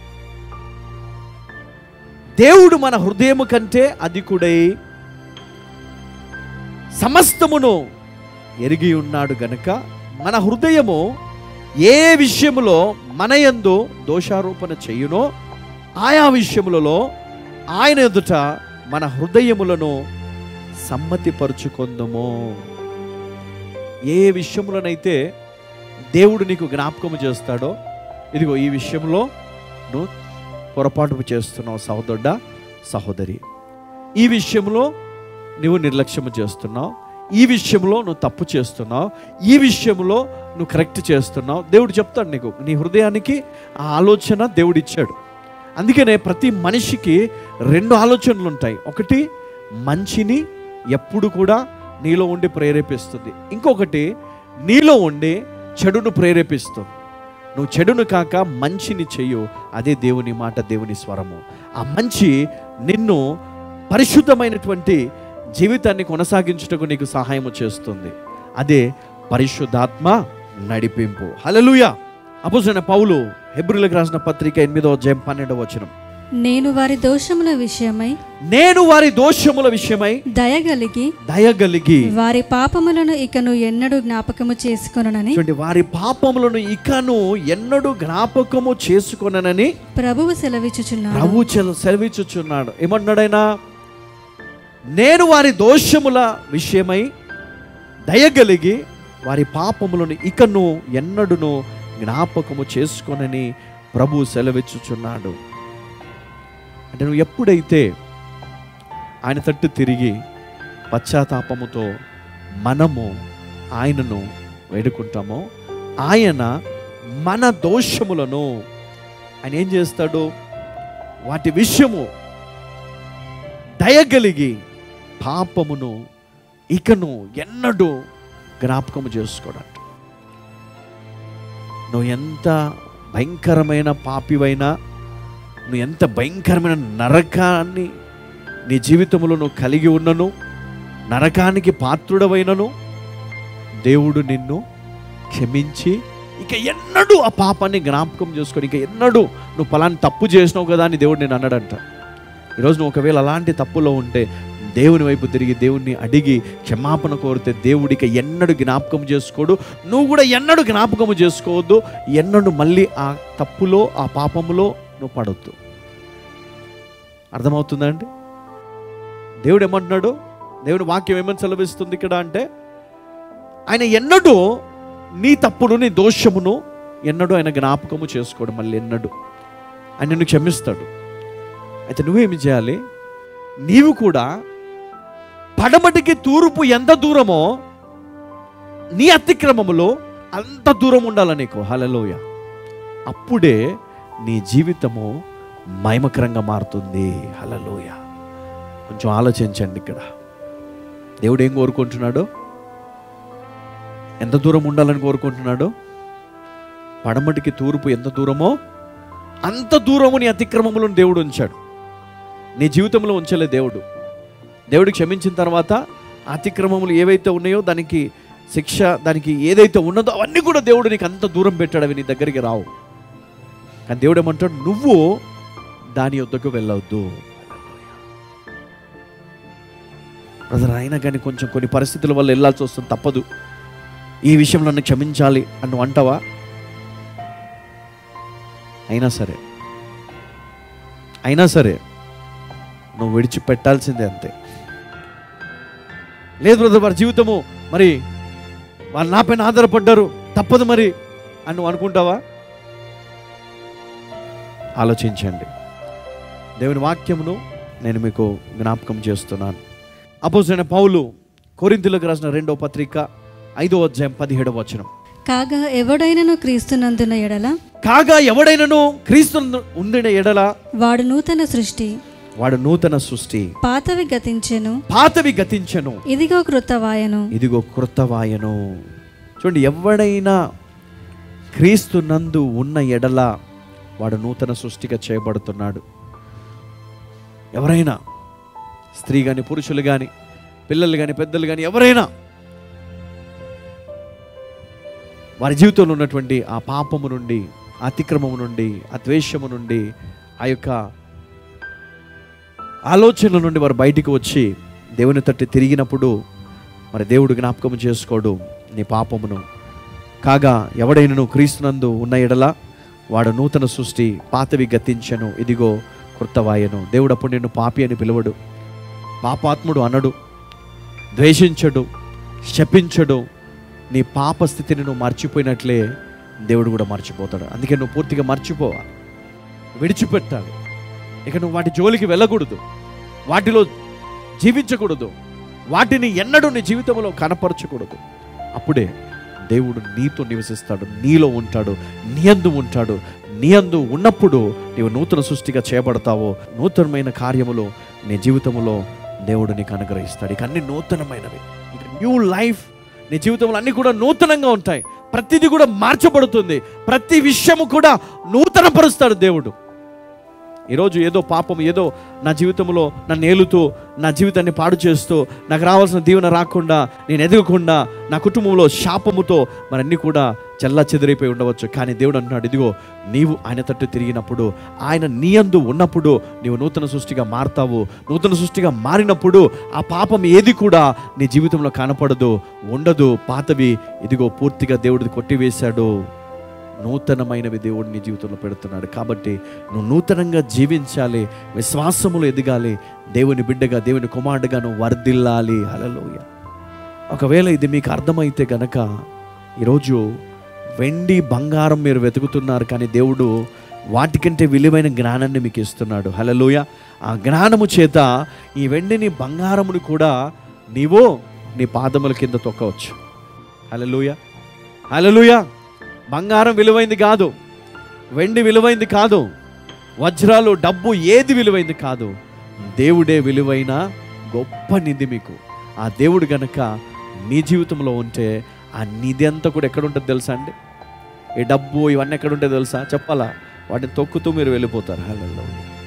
దేవుడు మన హృదయము కంటే అధికుడై సమస్తమును ఎరిగి ఉన్నాడు గనుక మన హృదయము ఏ విషయములో మన యందు దోషారోపణ చేయునో ఆయా విషయములలో ఆయన ఎదుట మన హృదయములను సమ్మతిపరుచుకొందుము ఏ విషయములనైతే దేవుడు నీకు జ్ఞాపకము చేస్తాడో ఇదిగో ఈ విషయంలో నువ్వు పొరపాటు చేస్తున్నావు సహోదరుడ సహోదరి ఈ విషయంలో నువ్వు నిర్లక్ష్యము చేస్తున్నావు ఈ విషయంలో నువ్వు తప్పు చేస్తున్నావు ఈ విషయంలో నువ్వు కరెక్ట్ చేస్తున్నావు దేవుడు చెప్తాడు నీకు నీ హృదయానికి ఆ ఆలోచన దేవుడు ఇచ్చాడు అందుకనే ప్రతి మనిషికి రెండు ఆలోచనలు ఉంటాయి ఒకటి మంచిని ఎప్పుడు కూడా నీలో ఉండి ప్రేరేపిస్తుంది ఇంకొకటి నీలో ఉండి చెడును ప్రేరేపిస్తుంది నువ్వు చెడును కాక మంచిని చెయ్యు అదే దేవుని మాట దేవుని స్వరము ఆ మంచి నిన్ను పరిశుద్ధమైనటువంటి జీవితాన్ని కొనసాగించుటకు నీకు సహాయము చేస్తుంది అదే పరిశుద్ధాత్మ నడిపింపు హలలుయ అపోసిన పౌలు హెబ్రిలకు రాసిన పత్రిక ఎనిమిదో అధ్యాయం పన్నెండవ వచనం నేను వారి దోషముల విషయమై నేను వారి దోషముల విషయమై దయగలిగి దయగలిగి వారి పాపములను ఇకను ఎన్నడూ జ్ఞాపకము చేసుకొనని చూడండి వారి పాపములను ఇకను ఎన్నడూ జ్ఞాపకము చేసుకొననని ప్రభువు సెలవిచ్చుచున్నాడు ప్రభు చెల సెలవిచ్చుచున్నాడు ఏమన్నాడైనా నేను వారి దోషముల విషయమై దయగలిగి వారి పాపములను ఇకను ఎన్నడును జ్ఞాపకము చేసుకొనని ప్రభు సెలవిచ్చుచున్నాడు అంటే నువ్వు ఎప్పుడైతే ఆయన తట్టు తిరిగి పశ్చాత్తాపముతో మనము ఆయనను వేడుకుంటామో ఆయన మన దోషములను ఆయన ఏం చేస్తాడు వాటి విషయము దయగలిగి పాపమును ఇకను ఎన్నడూ జ్ఞాపకము చేసుకోడట నువ్వు ఎంత భయంకరమైన పాపివైనా నువ్వు ఎంత భయంకరమైన నరకాన్ని నీ జీవితంలో నువ్వు కలిగి ఉన్నను నరకానికి పాత్రుడవైనను దేవుడు నిన్ను క్షమించి ఇక ఎన్నడూ ఆ పాపాన్ని జ్ఞాపకం చేసుకొని ఇక ఎన్నడూ నువ్వు పలాని తప్పు చేసినావు కదా అని దేవుడు నేను అన్నాడంట ఈరోజు నువ్వు ఒకవేళ అలాంటి తప్పులో ఉంటే దేవుని వైపు తిరిగి దేవుణ్ణి అడిగి క్షమాపణ కోరితే దేవుడికి ఎన్నడూ జ్ఞాపకం చేసుకోడు నువ్వు కూడా ఎన్నడూ జ్ఞాపకం చేసుకోవద్దు ఎన్నడూ మళ్ళీ ఆ తప్పులో ఆ పాపములో నువ్వు పడొద్దు అర్థమవుతుందా అండి దేవుడు ఏమంటున్నాడు దేవుడు వాక్యం ఏమని సెలవిస్తుంది ఇక్కడ అంటే ఆయన ఎన్నడూ నీ తప్పును నీ దోషమును ఎన్నడూ ఆయన జ్ఞాపకము చేసుకోడు మళ్ళీ ఎన్నడూ ఆయన నిన్ను క్షమిస్తాడు అయితే నువ్వేమి చేయాలి నీవు కూడా పడమటికి తూర్పు ఎంత దూరమో నీ అతిక్రమములో అంత దూరం ఉండాలి నీకు హలలోయ అప్పుడే నీ జీవితము మహిమకరంగా మారుతుంది హలలోయ కొంచెం ఆలోచించండి ఇక్కడ దేవుడు ఏం కోరుకుంటున్నాడు ఎంత దూరం ఉండాలని కోరుకుంటున్నాడు పడమటికి తూర్పు ఎంత దూరమో అంత దూరము నీ అతిక్రమములను దేవుడు ఉంచాడు నీ జీవితంలో ఉంచలే దేవుడు దేవుడు క్షమించిన తర్వాత అతిక్రమములు ఏవైతే ఉన్నాయో దానికి శిక్ష దానికి ఏదైతే ఉన్నదో అవన్నీ కూడా దేవుడు నీకు అంత దూరం పెట్టాడు అవి నీ దగ్గరికి రావు కానీ దేవుడు ఏమంటాడు నువ్వు దాని యొద్దకు వెళ్ళవద్దు బ్రదర్ అయినా కానీ కొంచెం కొన్ని పరిస్థితుల వల్ల వెళ్ళాల్సి వస్తుంది తప్పదు ఈ విషయంలో నన్ను క్షమించాలి అని నువ్వు అంటావా అయినా సరే అయినా సరే నువ్వు విడిచిపెట్టాల్సిందే అంతే లేదు బ్రదర్ వారి జీవితము మరి వాళ్ళు నా పైన ఆధారపడ్డారు తప్పదు మరి అని నువ్వు అనుకుంటావా ఆలోచించండి దేవుని వాక్యమును నేను మీకు జ్ఞాపకం చేస్తున్నాను అపోజిన పౌలు కొరింథీలకు రాసిన రెండో పత్రిక ఐదో అధ్యాయం పదిహేడవ వచనం కాగా ఎవడైనను క్రీస్తునందున ఎడల కాగా ఎవడైనను క్రీస్తు ఉండిన ఎడల వాడు నూతన సృష్టి వాడు నూతన సృష్టి పాతవి గతించెను పాతవి గతించను ఇదిగో కృతవాయను ఇదిగో కృతవాయను చూడండి ఎవడైనా క్రీస్తు నందు ఉన్న ఎడల వాడు నూతన సృష్టిగా చేయబడుతున్నాడు ఎవరైనా స్త్రీ కానీ పురుషులు కానీ పిల్లలు కానీ పెద్దలు కానీ ఎవరైనా వారి జీవితంలో ఉన్నటువంటి ఆ పాపము నుండి ఆ అతిక్రమము నుండి ఆ ద్వేషము నుండి ఆ యొక్క ఆలోచనల నుండి వారు బయటికి వచ్చి దేవుని తట్టి తిరిగినప్పుడు మరి దేవుడు జ్ఞాపకం చేసుకోడు నీ పాపమును కాగా ఎవడైనను క్రీస్తునందు ఉన్న ఎడల వాడు నూతన సృష్టి పాతవి గతించను ఇదిగో కృతవాయను దేవుడు అప్పుడు నిన్ను పాపి అని పిలువడు పాపాత్ముడు అనడు ద్వేషించడు శపించడు నీ పాప స్థితిని నువ్వు మర్చిపోయినట్లే దేవుడు కూడా మర్చిపోతాడు అందుకే నువ్వు పూర్తిగా మర్చిపోవాలి విడిచిపెట్టాలి ఇక నువ్వు వాటి జోలికి వెళ్ళకూడదు వాటిలో జీవించకూడదు వాటిని ఎన్నడూ నీ జీవితంలో కనపరచకూడదు అప్పుడే దేవుడు నీతో నివసిస్తాడు నీలో ఉంటాడు నీ అందు ఉంటాడు నీ అందు ఉన్నప్పుడు నీవు నూతన సృష్టిగా చేయబడతావో నూతనమైన కార్యములు నీ జీవితంలో దేవుడు నీకు అనుగ్రహిస్తాడు ఇక అన్ని నూతనమైనవి ఇక న్యూ లైఫ్ నీ జీవితంలో అన్ని కూడా నూతనంగా ఉంటాయి ప్రతిదీ కూడా మార్చబడుతుంది ప్రతి విషయము కూడా నూతనపరుస్తాడు దేవుడు ఈరోజు ఏదో పాపం ఏదో నా జీవితంలో నన్ను ఏలుతూ నా జీవితాన్ని పాడు చేస్తూ నాకు రావాల్సిన దీవెన రాకుండా నేను ఎదగకుండా నా కుటుంబంలో శాపముతో మరన్నీ కూడా చెల్లా చెదిరైపోయి ఉండవచ్చు కానీ దేవుడు అంటున్నాడు ఇదిగో నీవు ఆయన తట్టు తిరిగినప్పుడు ఆయన నీ అందు ఉన్నప్పుడు నీవు నూతన సృష్టిగా మారతావు నూతన సృష్టిగా మారినప్పుడు ఆ పాపం ఏది కూడా నీ జీవితంలో కనపడదు ఉండదు పాతవి ఇదిగో పూర్తిగా దేవుడిది కొట్టివేశాడు నూతనమైనవి దేవుడు నీ జీవితంలో పెడుతున్నాడు కాబట్టి నువ్వు నూతనంగా జీవించాలి విశ్వాసములు ఎదగాలి దేవుని బిడ్డగా దేవుని కుమారుడుగా నువ్వు వర్ధిల్లాలి హలలోయ ఒకవేళ ఇది మీకు అర్థమైతే గనక ఈరోజు వెండి బంగారం మీరు వెతుకుతున్నారు కానీ దేవుడు వాటికంటే విలువైన జ్ఞానాన్ని మీకు ఇస్తున్నాడు హలలోయ ఆ జ్ఞానము చేత ఈ వెండిని బంగారముని కూడా నీవు నీ పాదముల కింద తొక్కవచ్చు హలలోయ హలలోయ బంగారం విలువైంది కాదు వెండి విలువైంది కాదు వజ్రాలు డబ్బు ఏది విలువైంది కాదు దేవుడే విలువైన గొప్ప నిధి మీకు ఆ దేవుడు గనక నీ జీవితంలో ఉంటే ఆ నిధి అంతా కూడా ఎక్కడ ఉంటుంది తెలుసా అండి ఈ డబ్బు ఇవన్నీ ఎక్కడ ఉంటాయి తెలుసా చెప్పాలా వాటిని తొక్కుతూ మీరు వెళ్ళిపోతారు హలో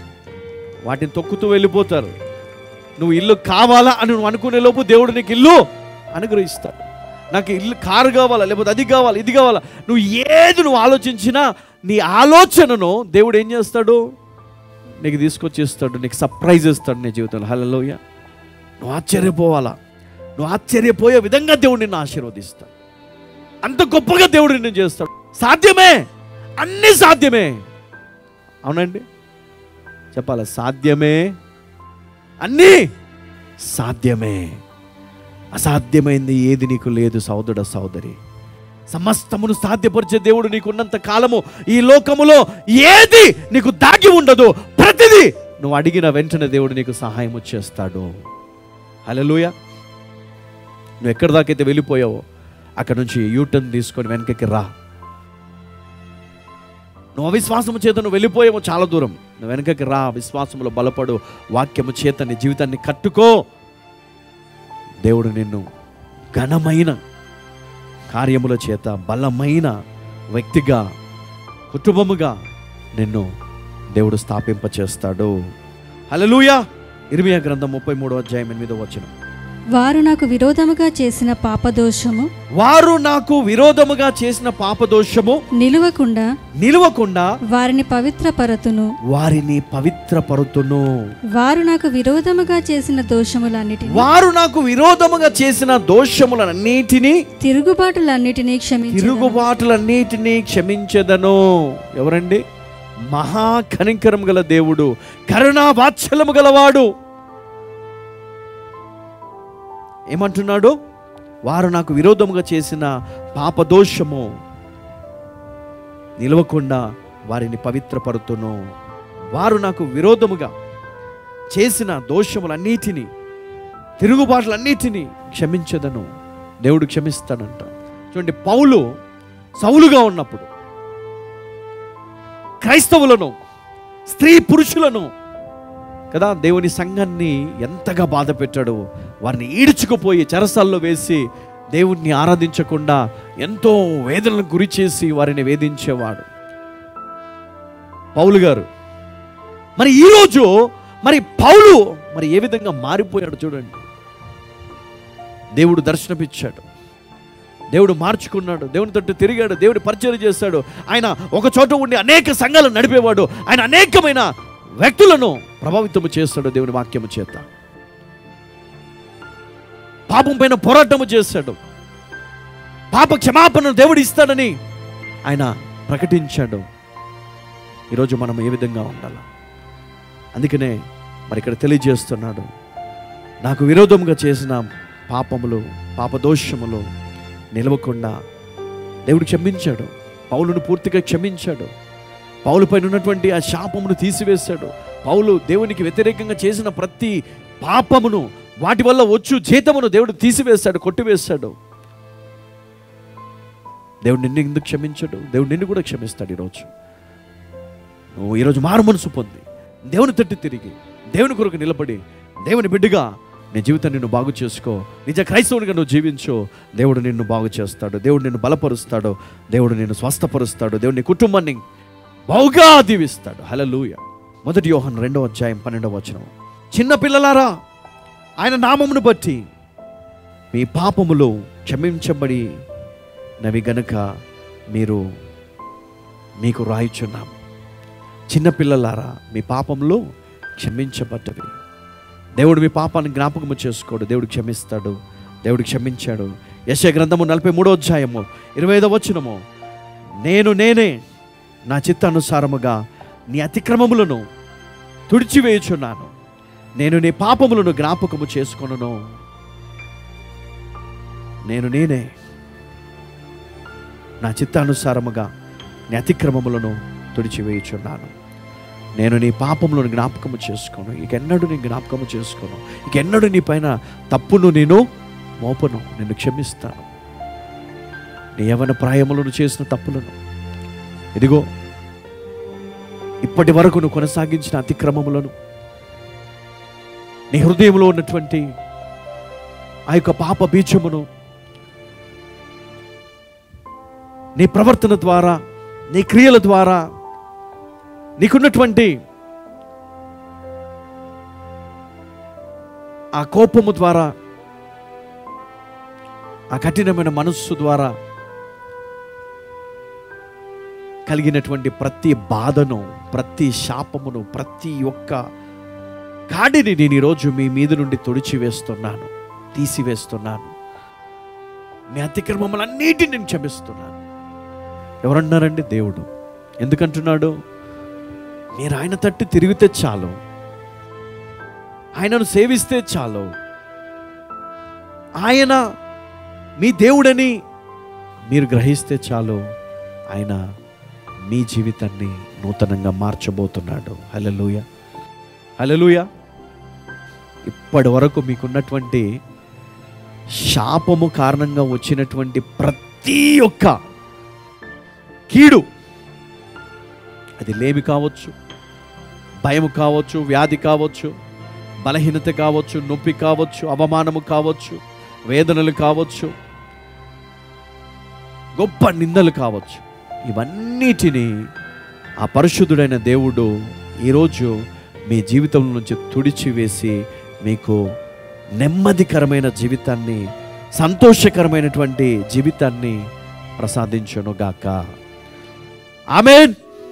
వాటిని తొక్కుతూ వెళ్ళిపోతారు నువ్వు ఇల్లు కావాలా అని నువ్వు అనుకునే లోపు దేవుడు నీకు ఇల్లు అనుగ్రహిస్తాడు నాకు ఇల్లు కారు కావాలా లేకపోతే అది కావాలా ఇది కావాలా నువ్వు ఏది నువ్వు ఆలోచించినా నీ ఆలోచనను దేవుడు ఏం చేస్తాడు నీకు తీసుకొచ్చేస్తాడు నీకు సర్ప్రైజ్ ఇస్తాడు నీ జీవితంలో హలోయ నువ్వు ఆశ్చర్యపోవాలా నువ్వు ఆశ్చర్యపోయే విధంగా దేవుడు నిన్ను ఆశీర్వదిస్తాడు అంత గొప్పగా దేవుడు నిన్ను చేస్తాడు సాధ్యమే అన్ని సాధ్యమే అవునండి చెప్పాలా సాధ్యమే అన్నీ సాధ్యమే అసాధ్యమైంది ఏది నీకు లేదు సోదరుడ సోదరి సమస్తమును సాధ్యపరిచే దేవుడు నీకున్నంత కాలము ఈ లోకములో ఏది నీకు దాగి ఉండదు ప్రతిదీ నువ్వు అడిగిన వెంటనే దేవుడు నీకు సహాయం చేస్తాడు హలోయ నువ్వు ఎక్కడి దాకైతే వెళ్ళిపోయావో అక్కడ నుంచి యూటర్న్ తీసుకొని వెనకకి రా నువ్వు అవిశ్వాసము చేత నువ్వు వెళ్ళిపోయావు చాలా దూరం నువ్వు వెనకకి రా విశ్వాసములో బలపడు వాక్యము చేత నీ జీవితాన్ని కట్టుకో దేవుడు నిన్ను ఘనమైన కార్యముల చేత బలమైన వ్యక్తిగా కుటుంబముగా నిన్ను దేవుడు స్థాపింపచేస్తాడు హల్లెలూయా ఇర్మియా గ్రంథం ముప్పై మూడో అధ్యాయం ఎనిమిదో వచనం వారు నాకు విరోధముగా చేసిన పాపదోషము వారు నాకు విరోధముగా చేసిన పాపదోషము నిలువకుండా నిలవకుండా వారిని పవిత్రపరతును వారిని పవిత్రపరుతును వారు నాకు విరోధముగా చేసిన దోషములన్నిటిని వారు నాకు విరోధముగా చేసిన దోషములన్నిటినీ తిరుగుబాటులన్నిటినీ క్షమించి తిరుగుబాటులన్నిటినీ క్షమించదను ఎవరండి మహా కనికరం గల దేవుడు కరుణా వాత్సల్యము గలవాడు ఏమంటున్నాడు వారు నాకు విరోధముగా చేసిన పాపదోషము నిలవకుండా వారిని పవిత్రపరుతును వారు నాకు విరోధముగా చేసిన దోషములన్నిటినీ తిరుగుబాట్లన్నిటినీ క్షమించదను దేవుడు క్షమిస్తాడంట చూడండి పౌలు సౌలుగా ఉన్నప్పుడు క్రైస్తవులను స్త్రీ పురుషులను కదా దేవుని సంఘాన్ని ఎంతగా బాధ పెట్టాడు వారిని ఈడ్చుకుపోయి చెరసాల్లో వేసి దేవుణ్ణి ఆరాధించకుండా ఎంతో వేదనలకు గురి చేసి వారిని వేధించేవాడు పౌలు గారు మరి ఈరోజు మరి పౌలు మరి ఏ విధంగా మారిపోయాడు చూడండి దేవుడు దర్శనమిచ్చాడు దేవుడు మార్చుకున్నాడు దేవుని తట్టు తిరిగాడు దేవుడి పరిచయం చేశాడు ఆయన ఒక చోట ఉండి అనేక సంఘాలను నడిపేవాడు ఆయన అనేకమైన వ్యక్తులను ప్రభావితము చేస్తాడు దేవుని వాక్యము చేత పాపం పైన పోరాటము చేశాడు పాప క్షమాపణను దేవుడు ఇస్తాడని ఆయన ప్రకటించాడు ఈరోజు మనం ఏ విధంగా ఉండాలి అందుకనే మరి ఇక్కడ తెలియజేస్తున్నాడు నాకు విరోధముగా చేసిన పాపములు పాపదోషములు నిలవకుండా దేవుడు క్షమించాడు పౌలును పూర్తిగా క్షమించాడు పౌలు పైన ఉన్నటువంటి ఆ శాపమును తీసివేశాడు పౌలు దేవునికి వ్యతిరేకంగా చేసిన ప్రతి పాపమును వాటి వల్ల వచ్చు జీతమును దేవుడు తీసివేశాడు కొట్టివేశాడు దేవుడు నిన్ను ఎందుకు క్షమించడు దేవుడు నిన్ను కూడా క్షమిస్తాడు ఈరోజు నువ్వు ఈరోజు మారు మనసు పొంది దేవుని తట్టి తిరిగి దేవుని కొరకు నిలబడి దేవుని బిడ్డగా నీ జీవితాన్ని నువ్వు బాగు చేసుకో నిజ క్రైస్తవునిగా నువ్వు జీవించు దేవుడు నిన్ను బాగు చేస్తాడు దేవుడు నిన్ను బలపరుస్తాడు దేవుడు నిన్ను స్వస్థపరుస్తాడు దేవుడు నీ కుటుంబాన్ని బాగుగా దీవిస్తాడు హలలుయ మొదటి యోహన్ రెండవ అధ్యాయం పన్నెండవ వచనం చిన్న పిల్లలారా ఆయన నామమును బట్టి మీ పాపములు క్షమించబడి నవి గనుక మీరు మీకు రాయిచున్నాం చిన్నపిల్లలారా మీ పాపములు క్షమించబడ్డవి దేవుడు మీ పాపాన్ని జ్ఞాపకము చేసుకోడు దేవుడు క్షమిస్తాడు దేవుడు క్షమించాడు యశ గ్రంథము నలభై మూడో అధ్యాయము ఇరవై ఐదో వచనము నేను నేనే నా చిత్తానుసారముగా నీ అతిక్రమములను తుడిచివేయుచున్నాను నేను నీ పాపములను జ్ఞాపకము చేసుకొనును నేను నేనే నా చిత్తానుసారముగా నీ అతిక్రమములను తుడిచివేయుచున్నాను నేను నీ పాపములను జ్ఞాపకము చేసుకోను ఇకెన్నడూ నీ జ్ఞాపకము చేసుకోను ఇకెన్నడూ నీ పైన తప్పును నేను మోపను నిన్ను క్షమిస్తాను నీ యవన ప్రాయములను చేసిన తప్పులను ఇదిగో ఇప్పటి వరకు నువ్వు కొనసాగించిన అతిక్రమములను నీ హృదయంలో ఉన్నటువంటి ఆ యొక్క పాప బీజమును నీ ప్రవర్తన ద్వారా నీ క్రియల ద్వారా నీకున్నటువంటి ఆ కోపము ద్వారా ఆ కఠినమైన మనస్సు ద్వారా కలిగినటువంటి ప్రతి బాధను ప్రతి శాపమును ప్రతి ఒక్క కాడిని నేను ఈరోజు మీ మీద నుండి తుడిచివేస్తున్నాను తీసివేస్తున్నాను మీ అతిక్రమములన్నిటిని నేను క్షమిస్తున్నాను ఎవరన్నారండి దేవుడు ఎందుకంటున్నాడు మీరు ఆయన తట్టు తిరిగితే చాలు ఆయనను సేవిస్తే చాలు ఆయన మీ దేవుడని మీరు గ్రహిస్తే చాలు ఆయన మీ జీవితాన్ని నూతనంగా మార్చబోతున్నాడు హలలుయ హలలుయ ఇప్పటి వరకు మీకున్నటువంటి శాపము కారణంగా వచ్చినటువంటి ప్రతి ఒక్క కీడు అది లేమి కావచ్చు భయం కావచ్చు వ్యాధి కావచ్చు బలహీనత కావచ్చు నొప్పి కావచ్చు అవమానము కావచ్చు వేదనలు కావచ్చు గొప్ప నిందలు కావచ్చు ఇవన్నిటినీ ఆ పరిశుద్ధుడైన దేవుడు ఈరోజు మీ జీవితం నుంచి తుడిచివేసి మీకు నెమ్మదికరమైన జీవితాన్ని సంతోషకరమైనటువంటి జీవితాన్ని ప్రసాదించునుగాక ఆమెన్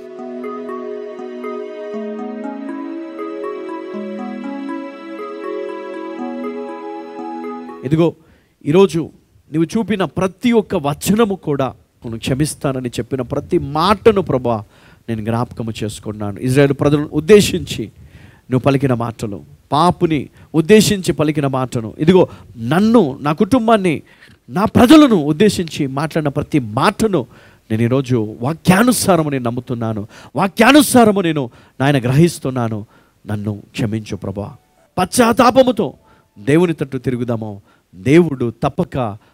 ఇదిగో ఈరోజు నువ్వు చూపిన ప్రతి ఒక్క వచనము కూడా నేను క్షమిస్తానని చెప్పిన ప్రతి మాటను ప్రభా నేను జ్ఞాపకము చేసుకున్నాను ఇజ్రాయేల్ ప్రజలను ఉద్దేశించి నువ్వు పలికిన మాటలు పాపుని ఉద్దేశించి పలికిన మాటను ఇదిగో నన్ను నా కుటుంబాన్ని నా ప్రజలను ఉద్దేశించి మాట్లాడిన ప్రతి మాటను నేను ఈరోజు వాక్యానుసారము నేను నమ్ముతున్నాను వాక్యానుసారము నేను నాయన గ్రహిస్తున్నాను నన్ను క్షమించు ప్రభా పశ్చాత్తాపముతో దేవుని తట్టు తిరుగుదాము దేవుడు తప్పక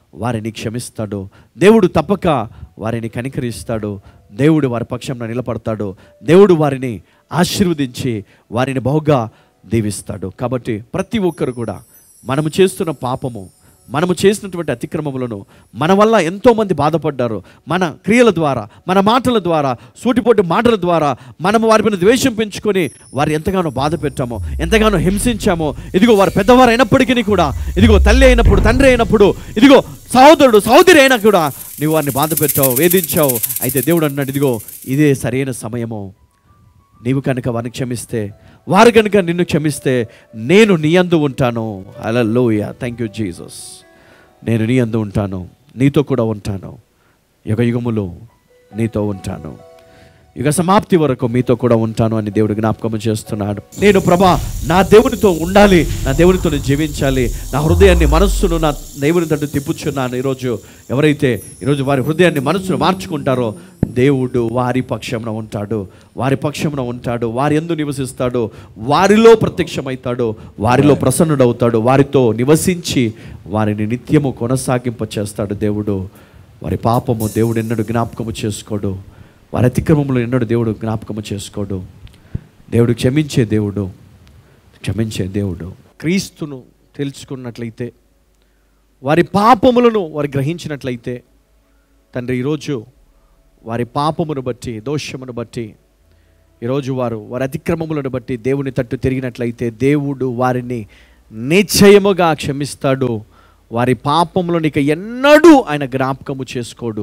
వారిని క్షమిస్తాడు దేవుడు తప్పక వారిని కనికరిస్తాడు దేవుడు వారి పక్షంలో నిలబడతాడు దేవుడు వారిని ఆశీర్వదించి వారిని బహుగా దీవిస్తాడు కాబట్టి ప్రతి ఒక్కరు కూడా మనము చేస్తున్న పాపము మనము చేసినటువంటి అతిక్రమములను మన వల్ల ఎంతోమంది బాధపడ్డారు మన క్రియల ద్వారా మన మాటల ద్వారా సూటిపోటి మాటల ద్వారా మనము వారి మీద ద్వేషం పెంచుకొని వారు ఎంతగానో బాధ పెట్టామో ఎంతగానో హింసించామో ఇదిగో వారు పెద్దవారు అయినప్పటికీ కూడా ఇదిగో తల్లి అయినప్పుడు తండ్రి అయినప్పుడు ఇదిగో సహోదరుడు సహోదరి అయినా కూడా నువ్వు వారిని బాధ పెట్టావు వేధించావు అయితే దేవుడు అన్నాడు ఇదిగో ఇదే సరైన సమయము నీవు కనుక వారిని క్షమిస్తే వారు కనుక నిన్ను క్షమిస్తే నేను నీ అందు ఉంటాను అలా లోయ థ్యాంక్ యూ జీసస్ నేను నీ అందు ఉంటాను నీతో కూడా ఉంటాను యుగ యుగములు నీతో ఉంటాను యుగ సమాప్తి వరకు మీతో కూడా ఉంటాను అని దేవుడు జ్ఞాపకం చేస్తున్నాడు నేను ప్రభా నా దేవునితో ఉండాలి నా దేవునితో నేను జీవించాలి నా హృదయాన్ని మనస్సును నా దేవుని తట్టు తిప్పుచున్నాను ఈరోజు ఎవరైతే ఈరోజు వారి హృదయాన్ని మనస్సును మార్చుకుంటారో దేవుడు వారి పక్షంలో ఉంటాడు వారి పక్షంలో ఉంటాడు వారి ఎందు నివసిస్తాడు వారిలో ప్రత్యక్షమవుతాడు వారిలో ప్రసన్నుడవుతాడు వారితో నివసించి వారిని నిత్యము కొనసాగింప చేస్తాడు దేవుడు వారి పాపము దేవుడు ఎన్నడూ జ్ఞాపకము చేసుకోడు వారి అతిక్రమములు ఎన్నడూ దేవుడు జ్ఞాపకము చేసుకోడు దేవుడు క్షమించే దేవుడు క్షమించే దేవుడు క్రీస్తును తెలుసుకున్నట్లయితే వారి పాపములను వారు గ్రహించినట్లయితే తండ్రి ఈరోజు వారి పాపమును బట్టి దోషమును బట్టి ఈరోజు వారు వారి అతిక్రమములను బట్టి దేవుని తట్టు తిరిగినట్లయితే దేవుడు వారిని నిశ్చయముగా క్షమిస్తాడు వారి పాపములను ఇక ఎన్నడూ ఆయన జ్ఞాపకము చేసుకోడు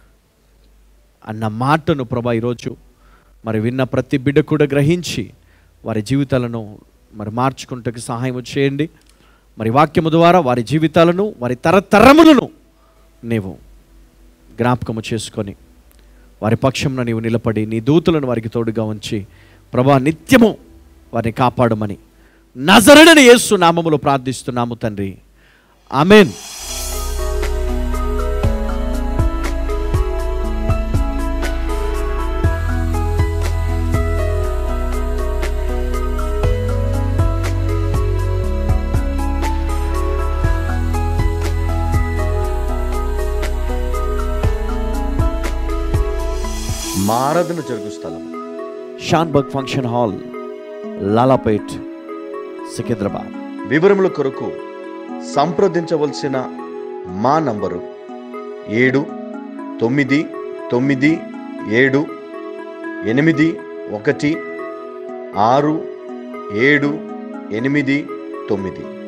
అన్న మాటను ప్రభా ఈరోజు మరి విన్న ప్రతి బిడ్డ కూడా గ్రహించి వారి జీవితాలను మరి మార్చుకుంటకు సహాయం చేయండి మరి వాక్యము ద్వారా వారి జీవితాలను వారి తరతరములను నీవు జ్ఞాపకము చేసుకొని వారి పక్షంలో నీవు నిలబడి నీ దూతులను వారికి తోడుగా ఉంచి ప్రభా నిత్యము వారిని కాపాడమని నజరడని యేసు నామములో ప్రార్థిస్తున్నాము తండ్రి ఆమెన్ మా ఆరాధన జరుగు స్థలం షాన్బర్గ్ ఫంక్షన్ హాల్ లాలాపేట్ సికింద్రాబాద్ వివరముల కొరకు సంప్రదించవలసిన మా నంబరు ఏడు తొమ్మిది తొమ్మిది ఏడు ఎనిమిది ఒకటి ఆరు ఏడు ఎనిమిది తొమ్మిది